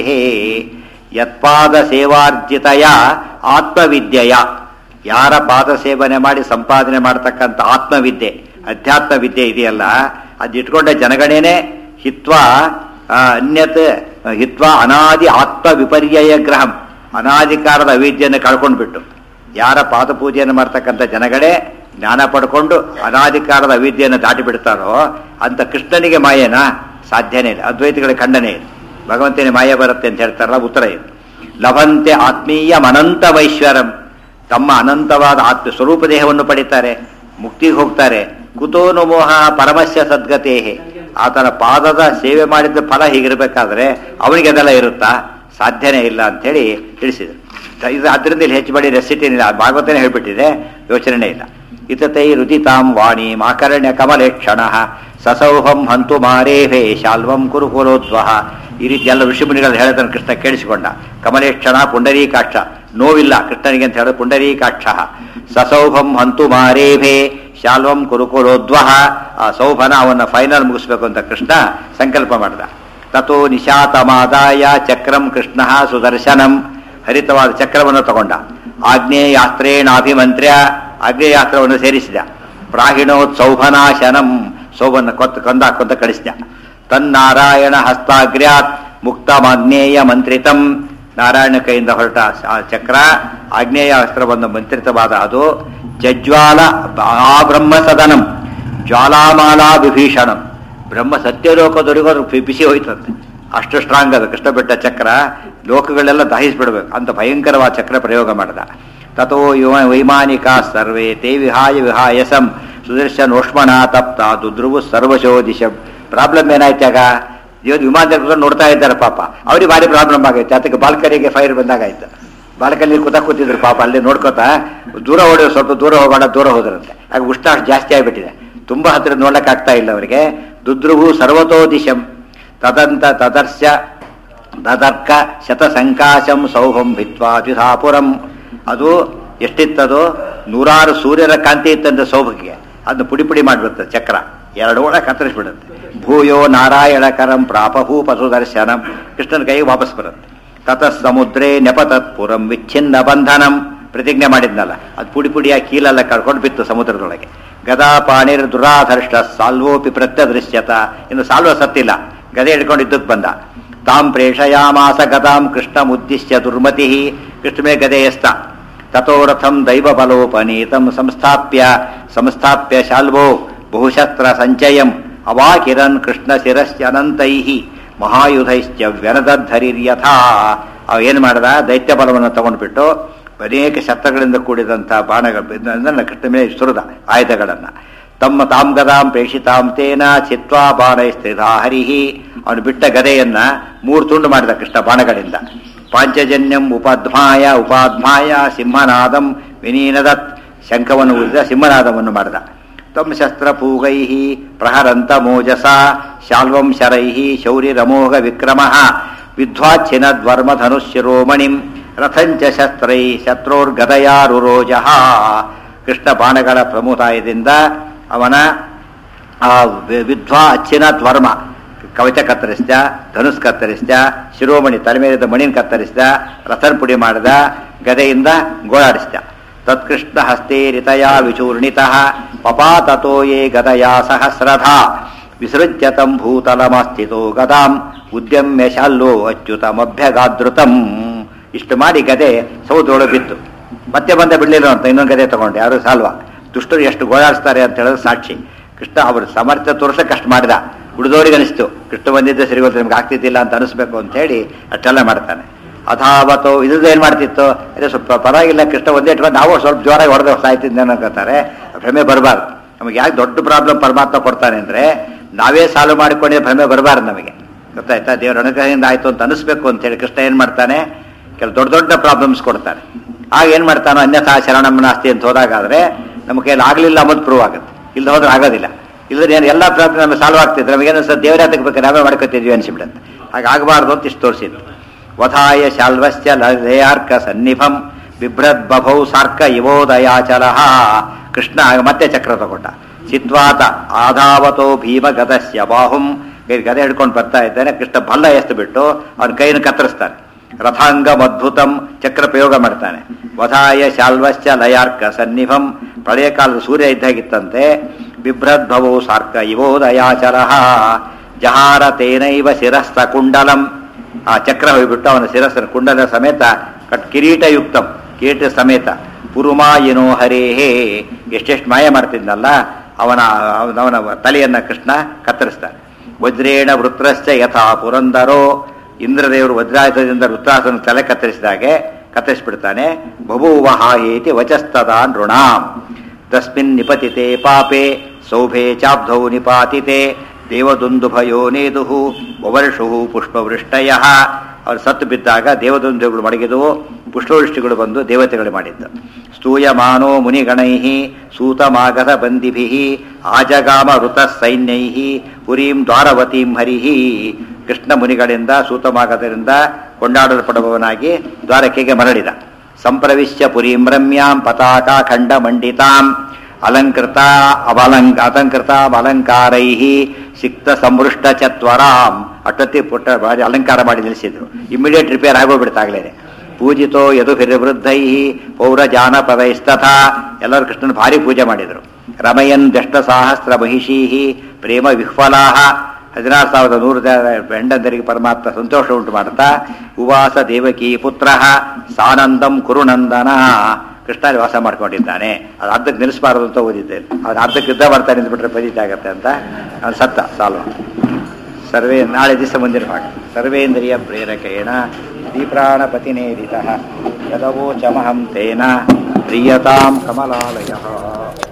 ಯತ್ಪಾದ ಸೇವಾರ್ಜಿತಯ ಆತ್ಮವಿದ್ಯೆಯ ಯಾರ ಪಾದ ಸೇವನೆ ಮಾಡಿ ಸಂಪಾದನೆ ಮಾಡತಕ್ಕಂಥ ಆತ್ಮವಿದ್ಯೆ ಅಧ್ಯಾತ್ಮ ವಿದ್ಯೆ ಇದೆಯಲ್ಲ ಅದಿಟ್ಕೊಂಡ ಜನಗಣೇನೆ ಹಿತ್ವ ಆ, ಅನ್ಯತ್ ಹಿತ್ವ ಅನಾದಿ ಆತ್ಮ ವಿಪರ್ಯಯ ಗ್ರಹಂ ಅನಾದಿಕಾರದ ಅವಿದ್ಯೆಯನ್ನು ಕಳ್ಕೊಂಡ್ಬಿಟ್ಟು ಯಾರ ಪಾದ ಪೂಜೆಯನ್ನು ಮಾಡ್ತಕ್ಕಂಥ ಜನಗಳೇ ಜ್ಞಾನ ಪಡ್ಕೊಂಡು ಅನಾದಿಕಾರದ ಅವಿದ್ಯೆಯನ್ನು ದಾಟಿ ಬಿಡ್ತಾರೋ ಅಂತ ಕೃಷ್ಣನಿಗೆ ಮಾಯೇನಾ ಸಾಧ್ಯನೇ ಇಲ್ಲ ಅದ್ವೈತಗಳ ಖಂಡನೆ ಇದೆ ಭಗವಂತನೇ ಮಾಯ ಬರುತ್ತೆ ಅಂತ ಹೇಳ್ತಾರಲ್ಲ ಉತ್ತರ ಇದು ಲಭಂತೆ ಆತ್ಮೀಯ ಅನಂತಮೈಶ್ವರಂ ತಮ್ಮ ಅನಂತವಾದ ಆತ್ಮ ಸ್ವರೂಪ ದೇಹವನ್ನು ಪಡಿತಾರೆ ಮುಕ್ತಿಗೆ ಹೋಗ್ತಾರೆ ಕುತೋನು ಮೋಹ ಪರಮಸ್ಯ ಸದ್ಗತೆ ಆತನ ಪಾದದ ಸೇವೆ ಮಾಡಿದ ಫಲ ಹೀಗಿರ್ಬೇಕಾದ್ರೆ ಅವನಿಗೆ ಅದೆಲ್ಲ ಇರುತ್ತಾ ಸಾಧ್ಯನೇ ಇಲ್ಲ ಅಂತೇಳಿ ತಿಳಿಸಿದರು ಇದು ಅದರಿಂದ ಇಲ್ಲಿ ಹೆಚ್ಚು ಬಡಿ ರೆಸಿಟಿ ಇಲ್ಲ ಭಾಗವತನೇ ಹೇಳ್ಬಿಟ್ಟಿದೆ ಯೋಚನೆ ಇಲ್ಲ ಇತತೈ ರುದಿತಾಂ ವಾಣಿ ಮಾಕರ್ಣ್ಯ ಕಮಲೇಕ್ಷಣ ಸಸೌಹಂ ಹಂತು ಮಾರೇಭೆ ಶಾಲ್ವಂ ಕುರುಕುಲೋದ್ವಹ ಈ ರೀತಿ ಎಲ್ಲ ಋಷಿಮುನಿಗಳು ಹೇಳೋದನ್ನು ಕೃಷ್ಣ ಕೇಳಿಸಿಕೊಂಡ ಕಮಲೇಕ್ಷಣ ಪುಂಡರೀಕಾಕ್ಷ ನೋವಿಲ್ಲ ಕೃಷ್ಣನಿಗೆ ಅಂತ ಹೇಳೋದು ಪುಂಡರೀಕಾಕ್ಷ ಸಸೌಭಂ ಹಂತು ಮಾರೇಭೆ ಶಾಲ್ವಂ ಕುರುಕುಲೋದ್ವಹ ಆ ಸೌಭನ ಅವನ್ನ ಫೈನಲ್ ಮುಗಿಸ್ಬೇಕು ಅಂತ ಕೃಷ್ಣ ಸಂಕಲ್ಪ ಮಾಡಿದ ತಥೋ ನಿಶಾತಮಾದಾಯ ಚಕ್ರಂ ಕೃಷ್ಣ ಸುದರ್ಶನಂ ಹರಿತವಾದ ಚಕ್ರವನ್ನು ತಗೊಂಡ ಆಗ್ನೇಯಾಸ್ತ್ರೇಣಾಭಿಮಂತ್ರ್ಯ ಆಗ್ನೇಯಾಸ್ತ್ರವನ್ನು ಸೇರಿಸಿದ ಪ್ರಾಹಿಣೋತ್ಸೌಭನಾಶನಂ ಸೌಭನ್ನ ಕೊತ್ತ ಕೊಂದಾಕೊಂತ ಕಳಿಸಿದ ತನ್ನಾರಾಯಣ ಹಸ್ತಾಗ್ರ್ಯಾತ್ ಮುಕ್ತಮಾಗ್ನೇಯ ಮಂತ್ರಿತಂ ನಾರಾಯಣ ಕೈಯಿಂದ ಹೊರಟ ಆ ಚಕ್ರ ಆಗ್ನೇಯ ಅಸ್ತ್ರವನ್ನು ಮಂತ್ರಿತವಾದ ಅದು ಜಜ್ವಾಲ ಆ ಬ್ರಹ್ಮ ಸದನಂ ಜ್ವಾಲಾಮಾಲಾ ವಿಭೀಷಣಂ ಬ್ರಹ್ಮ ಸತ್ಯಲೋಕದವರೆಗೂ ಅದು ಬಿ- ಬಿಸಿ ಹೋಯ್ತಂತೆ ಅಷ್ಟು ಸ್ಟ್ರಾಂಗ್ ಅದು ಕೃಷ್ಣ ಬಿಟ್ಟ ಚಕ್ರ ಲೋಕಗಳೆಲ್ಲ ದಹಿಸ್ಬಿಡ್ಬೇಕು ಅಂತ ಭಯಂಕರವಾದ ಚಕ್ರ ಪ್ರಯೋಗ ಮಾಡಿದ ತಥೋ ಯುವ ವೈಮಾನಿಕಾ ಸರ್ವೇ ತೇ ವಿಹಾಯ ವಿಹಾಯಸಂ ಸುದರ್ಶನೋಷ್ಮಣ ತಪ್ತ ದುಧ್ರುವು ಸರ್ವಶೋ ದಿಶಂ ಪ್ರಾಬ್ಲಮ್ ಏನಾಯ್ತಾಗ ಇವತ್ತು ವಿಮಾನದಲ್ಲಿ ಕೂತ್ಕೊಂಡು ನೋಡ್ತಾ ಇದ್ದಾರೆ ಪಾಪ ಅವ್ರಿಗೆ ಭಾರಿ ಪ್ರಾಬ್ಲಮ್ ಆಗೈತೆ ಅದಕ್ಕೆ ಬಾಲ್ಕನಿಗೆ ಫೈರ್ ಬಂದಾಗಾಯ್ತು ಬಾಲ್ಕನಿ ಕೂತ ಕೂತಿದ್ರು ಪಾಪ ಅಲ್ಲಿ ನೋಡ್ಕೋತಾ ದೂರ ಓಡಿ ಸ್ವಲ್ಪ ದೂರ ಹೋಗೋಣ ದೂರ ಹೋದ್ರಂತೆ ಆಗ ಉಷ್ಣ ಅಷ್ಟು ಜಾಸ್ತಿ ಆಗಿಬಿಟ್ಟಿದೆ ತುಂಬಾ ಹತ್ತಿರ ನೋಡಕ್ ಆಗ್ತಾ ಇಲ್ಲ ಅವರಿಗೆ ದುದ್ರುಹು ಸರ್ವತೋ ದಿಶಂ ತದಂತ ತದರ್ಶ ತದರ್ಕ ಶತಸಂಕಾಶಂ ಸೌಹಂ ಭಿತ್ವಾ ದ್ವಿಧಾಪುರಂ ಅದು ಎಷ್ಟಿತ್ತದು ನೂರಾರು ಸೂರ್ಯರ ಕಾಂತಿ ಇತ್ತಂತೆ ಸೌಭಕ್ಕೆ ಅದನ್ನ ಪುಡಿ ಪುಡಿ ಮಾಡಿಬಿಡುತ್ತೆ ಚಕ್ರ ಎರಡು ಒಳ ಕತ್ತರಿಸ್ಬಿಡುತ್ತೆ ಭೂಯೋ ನಾರಾಯಣ ಕರಂ ಪ್ರಾಪಭೂಪ ಸುದರ್ಶನಂ ಕೃಷ್ಣನ ಕೈಗೆ ವಾಪಸ್ ಬರುತ್ತೆ ತತಃ ಸಮುದ್ರೇ ನೆಪತತ್ಪುರಂ ವಿಚ್ಛಿನ್ನ ಬಂಧನಂ ಪ್ರತಿಜ್ಞೆ ಮಾಡಿದ್ನಲ್ಲ ಅದು ಪುಡಿ ಪುಡಿಯಾಗಿ ಕೀಲೆಲ್ಲ ಕಳ್ಕೊಂಡು ಬಿತ್ತು ಸಮುದ್ರದೊಳಗೆ ಗದಾ ಪಾಣಿರ್ ದುರಾಧರ್ಷ್ಟ ಸಾಲ್ವೋಪಿ ಪ್ರತ್ಯದೃಶ್ಯತ ಇನ್ನು ಸಾಲ್ವ ಸತ್ತಿಲ್ಲ ಗದೆ ಹಿಡ್ಕೊಂಡು ಇದ್ದಕ್ಕೆ ಬಂದ ತಾಂ ಪ್ರೇಷಯಾಮಾಸ ಗದಾಂ ಕೃಷ್ಣ ಉದ್ದಿಶ್ಯ ದುರ್ಮತಿ ಕೃಷ್ಣ ಮೇಲೆ ಗದೆ ಎಸ್ತ ತಥೋ ರಥಂ ದೈವ ಬಲೋಪನೀತಂ ಸಂಸ್ಥಾಪ್ಯ ಸಂಸ್ಥಾಪ್ಯ ಶಾಲ್ವೋ ಬಹುಶಸ್ತ್ರ ಸಂಚಯಂ ಅವಾಕಿರನ್ ಕೃಷ್ಣ ಶಿರಶ್ಚನಂತೈ ಮಹಾಯುಧೈಶ್ಚ ವ್ಯನದಧರಿರ್ಯಥಾ ಅವ ಏನು ಮಾಡ್ದ ದೈತ್ಯ ಬಲವನ್ನು ತಗೊಂಡ್ಬಿಟ್ಟು ಅನೇಕ ಶಸ್ತ್ರಗಳಿಂದ ಕೂಡಿದಂಥ ಬಾಣಗಳ ಕೃಷ್ಣ ಮೇಲೆ ಸುರಿದ ಆಯುಧಗಳನ್ನ ತಮ್ಮ ತಾಂ ಗದಾಂ ಪ್ರೇಷಿತಾಂ ತೇನ ಚಿತ್ವಾ ಬಾಣೈಸ್ಥಿತ ಹರಿಹಿ ಅವನು ಬಿಟ್ಟ ಗದೆಯನ್ನ ಮೂರು ತುಂಡು ಮಾಡಿದ ಕೃಷ್ಣ ಬಾಣಗಳಿಂದ ಪಾಂಚಜನ್ಯಂ ಉಪಾಧ್ಮಾಯ ಉಪಾಧ್ಮಾಯ ಸಿಂಹನಾದಂ ವಿನೀನದತ್ ಶಂಖವನ್ನು ಊದಿದ ಸಿಂಹನಾದವನ್ನು ಮಾಡಿದ ತಮ್ಮ ಶಸ್ತ್ರಪೂಗೈ ಪ್ರಹರಂತ ಮೋಜಸ ಶಾಲ್ವಂ ಶರೈ ಶೌರಿರಮೋಘ ವಿಕ್ರಮ ವಿದ್ವಾಚ್ಛಿನದ್ವರ್ಮ ಧನುಶಿರೋಮಣಿಂ ರಥಂಚ ಶಸ್ತ್ರೈ ಶತ್ರೋರ್ಗದಯಾರುರೋಜ ಕೃಷ್ಣ ಬಾಣಗಳ ಪ್ರಮುದಾಯದಿಂದ ಅವನ ಆ ವಿ- ವಿದ್ವಾ ಅಚ್ಚಿನ ತ್ವರ್ಮ ಕವಚ ಕತ್ತರಿಸಿದ ಧನುಸ್ ಕತ್ತರಿಸಿದ ಶಿರೋಮಣಿ ತಲೆ ಮೇಲಿದ್ದ ಮಣಿನ ಕತ್ತರಿಸಿದ ರಥನ್ ಪುಡಿ ಮಾಡಿದ ಗದೆಯಿಂದ ಗೋಳಾಡಿಸಿದ ತತ್ಕೃಷ್ಣ ಹಸ್ತೆ ರಿತಯ ವಿಚೂರ್ಣಿತ ಪಪಾತತೋ ಯೇ ಗದಯಾ ಸಹಸ್ರಧ ವಿಸೃಜ್ಯತಂ ಭೂತಲಮಸ್ಥಿತೋ ಗದಾಂ ಉದ್ಯಮ್ಯ ಶಾಲ್ಲೋ ಅಚ್ಯುತಮಭ್ಯಗಾದೃತಂ ಇಷ್ಟು ಮಾಡಿ ಗದೆ ಸೌದೊಳಗೆ ಬಿತ್ತು ಮತ್ತೆ ಬಂದ ಬಿಡ್ಲಿಲ್ಲ ಅಂತ ಇನ್ನೊಂದು ಗದೆ ತಗೊಂಡೆ ಯಾರು ಸಾಲ್ವ ದುಷ್ಟರು ಎಷ್ಟು ಗೋಳಾಡಿಸ್ತಾರೆ ಅಂತ ಹೇಳೋದು ಸಾಕ್ಷಿ ಕೃಷ್ಣ ಅವರು ಸಾಮರ್ಥ್ಯ ತೋರ್ಸಕ್ಕೆ ಅಷ್ಟು ಮಾಡಿದ ಉಳಿದವರಿಗೆ ಅನಿಸ್ತು ಕೃಷ್ಣ ಬಂದಿದ್ದ ಸರಿಗೋದು ನಿಮ್ಗೆ ಆಗ್ತಿದ್ದಿಲ್ಲ ಅಂತ ಅನಿಸ್ಬೇಕು ಅಂತ ಹೇಳಿ ಅಷ್ಟೆಲ್ಲ ಮಾಡ್ತಾನೆ ಅಥಾವತ್ತು ಇದ್ರದ್ದು ಏನ್ ಮಾಡ್ತಿತ್ತು ಅದೇ ಸ್ವಲ್ಪ ಪರವಾಗಿಲ್ಲ ಕೃಷ್ಣ ಒಂದೇ ಇಟ್ಕೊಂಡು ನಾವು ಸ್ವಲ್ಪ ಜೋರಾಗಿ ಹೊಡೆದ ಸಾಯ್ತಿದ್ದೆ ಅನ್ಕೋತಾರೆ ಭ್ರಮೆ ಬರಬಾರ್ದು ನಮಗೆ ಯಾಕೆ ದೊಡ್ಡ ಪ್ರಾಬ್ಲಮ್ ಪರಮಾತ್ಮ ಕೊಡ್ತಾನೆ ಅಂದ್ರೆ ನಾವೇ ಸಾಲ್ವ್ ಮಾಡಿಕೊಂಡಿದ್ದ ಭ್ರಮೆ ಬರಬಾರ್ದು ನಮಗೆ ಗೊತ್ತಾಯ್ತಾ ದೇವರ ಅನುಗ್ರಹದಿಂದ ಆಯ್ತು ಅಂತ ಅನಿಸ್ಬೇಕು ಅಂತ ಹೇಳಿ ಕೃಷ್ಣ ಏನ್ ಮಾಡ್ತಾನೆ ಕೆಲವು ದೊಡ್ಡ ದೊಡ್ಡ ಪ್ರಾಬ್ಲಮ್ಸ್ ಕೊಡ್ತಾನೆ ಆಗ ಏನ್ ಮಾಡ್ತಾನೋ ಅನ್ಯಥಾ ಶರಣಮ್ಮನಾಸ್ತಿ ಅಂತ ಹೋದಾಗಾದ್ರೆ ನಮ್ಮ ಕೈಯಲ್ಲಿ ಆಗ್ಲಿಲ್ಲ ಅನ್ನೋದು ಪ್ರೂವ್ ಆಗುತ್ತೆ ಇಲ್ಲದ ಹೋದ್ರೆ ಆಗೋದಿಲ್ಲ ಇಲ್ಲದ್ರೆ ಏನು ಎಲ್ಲ ಪ್ರಾಬ್ಲಮ್ ನಮಗೆ ಸಾಲ್ವ್ ಆಗ್ತಿದ್ರೆ ನಮಗೇನು ಸರ್ ದೇವರೇ ಬೇಕಾದ್ರೆ ನಾವೇ ಮಾಡ್ಕೊತಿದ್ವಿ ಅನ್ಸಿಬಿಡುತ್ತೆ ಹಾಗೆ ಆಗಬಾರ್ದು ಅಂತ ಇಷ್ಟು ತೋರಿಸಿದ್ದು ವಧಾಯ ಶಾಲ್ವಶ್ಚ ಲಯಾರ್ಕ ಸನ್ನಿಭಂ ಬಿಭ್ರದ್ ಬಭೌ ಸಾರ್ಕ ಇವೋದಯಾಚಲ ಕೃಷ್ಣ ಆಗ ಮತ್ತೆ ಚಕ್ರ ತಗೊಂಡ ಚಿತ್ವಾತ ಆಧಾವತೋ ಭೀಮ ಗದಸ್ಯ ಬಾಹುಂ ಕೈ- ಗದೆ ಹಿಡ್ಕೊಂಡು ಬರ್ತಾ ಇದ್ದಾನೆ ಕೃಷ್ಣ ಭಲ್ಲ ಎಸ್ತು ಬಿಟ್ಟು ಅವನ ಕೈಯನ್ನು ಕತ್ತರಿಸ್ತಾನೆ ರಥಾಂಗಂ ಅದ್ಭುತಂ ಚಕ್ರ ಪ್ರಯೋಗ ಮಾಡ್ತಾನೆ ವಧಾಯ ಶಾಲ್ವಶ್ಚ ಲಯಾರ್ಕ ಸನ್ನಿಭಂ ಪ್ರಳಯ ಕಾಲದ ಸೂರ್ಯ ಇದ್ದಾಗಿತ್ತಂತೆ ಬಿಭ್ರದ್ಭವೋ ಸಾರ್ಕ ಇವೋದಯಾಚಲ ಜಹಾರ ತೇನೈವ ಶಿರಸ್ಥ ಕುಂಡಲಂ ಆ ಚಕ್ರ ಹೋಗ್ಬಿಟ್ಟು ಅವನ ಶಿರಸ್ಸನ ಕುಂಡಲ ಸಮೇತ ಕಟ್ ಕಿರೀಟಯುಕ್ತಂ ಕಿರೀಟ ಸಮೇತ ಪುರುಮಾಯಿನೋ ಹರೇಹೇ ಎಷ್ಟೆಷ್ಟು ಮಾಯ ಮಾಡ್ತಿದ್ನಲ್ಲ ಅವನ ಅವನ ತಲೆಯನ್ನ ಕೃಷ್ಣ ಕತ್ತರಿಸ್ತಾನೆ ವಜ್ರೇಣ ವೃತ್ರಶ್ಚ ಯಥಾ ಪುರಂದರೋ ಇಂದ್ರದೇವರು ವಜ್ರಾಯುಧದಿಂದ ವೃತ್ರಾಸನ ತಲೆ ಕತ್ತರಿಸಿದಾಗೆ ಕತ್ತರಿಸಿಬಿಡ್ತಾನೆ ಬಭೂವಹ ಏತಿ ವಚಸ್ತದ ನೃಣಾಂ ತಸ್ಮಿನ್ ನಿಪತಿತೆ ಪಾಪೆ ಸೌಭೆ ಚಾಬ್ಧೌ ನಿಪಾತಿತೆ ದೇವದುಂದುಭಯೋ ನೇದುಹು ವವರ್ಷು ಪುಷ್ಪವೃಷ್ಟಯ ಅವ್ರು ಸತ್ತು ಬಿದ್ದಾಗ ದೇವದುಂದುಗಳು ಮಡಗಿದವು ಪುಷ್ಪವೃಷ್ಟಿಗಳು ಬಂದು ದೇವತೆಗಳು ಮಾಡಿದ್ದು ಸ್ತೂಯಮಾನೋ ಮುನಿಗಣೈ ಸೂತಮಾಗತ ಬಂದಿಭಿ ಆಜಗಾಮ ಋತ ಸೈನ್ಯೈ ಪುರೀಂ ದ್ವಾರವತೀಂ ಹರಿಹಿ ಕೃಷ್ಣ ಮುನಿಗಳಿಂದ ಸೂತಮಾಗತರಿಂದ ಕೊಂಡಾಡಲ್ಪಡುವವನಾಗಿ ದ್ವಾರಕೆಗೆ ಮರಳಿದ ಸಂಪ್ರವಿಶ್ಯ ಪುರೀಂ ರಮ್ಯಾಂ ಪತಾಕಾ ಖಂಡ ಮಂಡಿತಾಂ ಅಲಂಕೃತ ಅವಲಂಕ ಅಲಂಕೃತ ಅಲಂಕಾರೈ ಸಿಕ್ತ ಸಮೃಷ್ಟ ಚತ್ವರಾಂ ಅಟ್ಟತಿ ಪುಟ್ಟ ಬಾರಿ ಅಲಂಕಾರ ಮಾಡಿ ನಿಲ್ಲಿಸಿದ್ರು ಇಮಿಡಿಯೇಟ್ ರಿಪೇರ್ ಆಗೋಗ್ಬಿಡ್ತಾಗ್ಲೇನೆ ಪೂಜಿತೋ ಯದು ಹಿರಿವೃದ್ಧೈ ಪೌರ ಜಾನಪದೈಸ್ತಥಾ ಎಲ್ಲರೂ ಕೃಷ್ಣನ ಭಾರಿ ಪೂಜೆ ಮಾಡಿದರು ರಮಯನ್ ದಷ್ಟ ಸಹಸ್ರ ಮಹಿಷೀ ಪ್ರೇಮ ವಿಹ್ವಲಾಹ ಹದಿನಾರು ಸಾವಿರದ ನೂರು ಹೆಂಡಂದರಿಗೆ ಪರಮಾತ್ಮ ಸಂತೋಷ ಉಂಟು ಮಾಡ್ತಾ ಉವಾಸ ದೇವಕಿ ಪುತ್ರ ಸಾನಂದಂ ಕುರುನಂದನ ಕೃಷ್ಣ ಅಲ್ಲಿ ವಾಸ ಮಾಡ್ಕೊಂಡಿದ್ದಾನೆ ಅದು ಅರ್ಧಕ್ಕೆ ನಿಲ್ಲಿಸಬಾರದು ಅಂತ ಓದಿದ್ದೇನೆ ಅವ್ನು ಅರ್ಧಕ್ಕೆ ಯುದ್ಧ ಮಾಡ್ತಾ ನಿಂತ್ಬಿಟ್ರೆ ಪದೀತ ಆಗತ್ತೆ ಅಂತ ಅವ್ನು ಸತ್ತ ಸಾಲ್ವ ಸರ್ವೇ ನಾಳೆ ದಿವಸ ಮುಂದಿನ ಭಾಗ ಸರ್ವೇಂದ್ರಿಯ ಪ್ರೇರಕೇಣ ದೀಪ್ರಾಣಪತಿನೇರಿತ ಯದವೋಚಮಹಂ ತೇನ ಪ್ರಿಯತಾಂ ಕಮಲಾಲಯ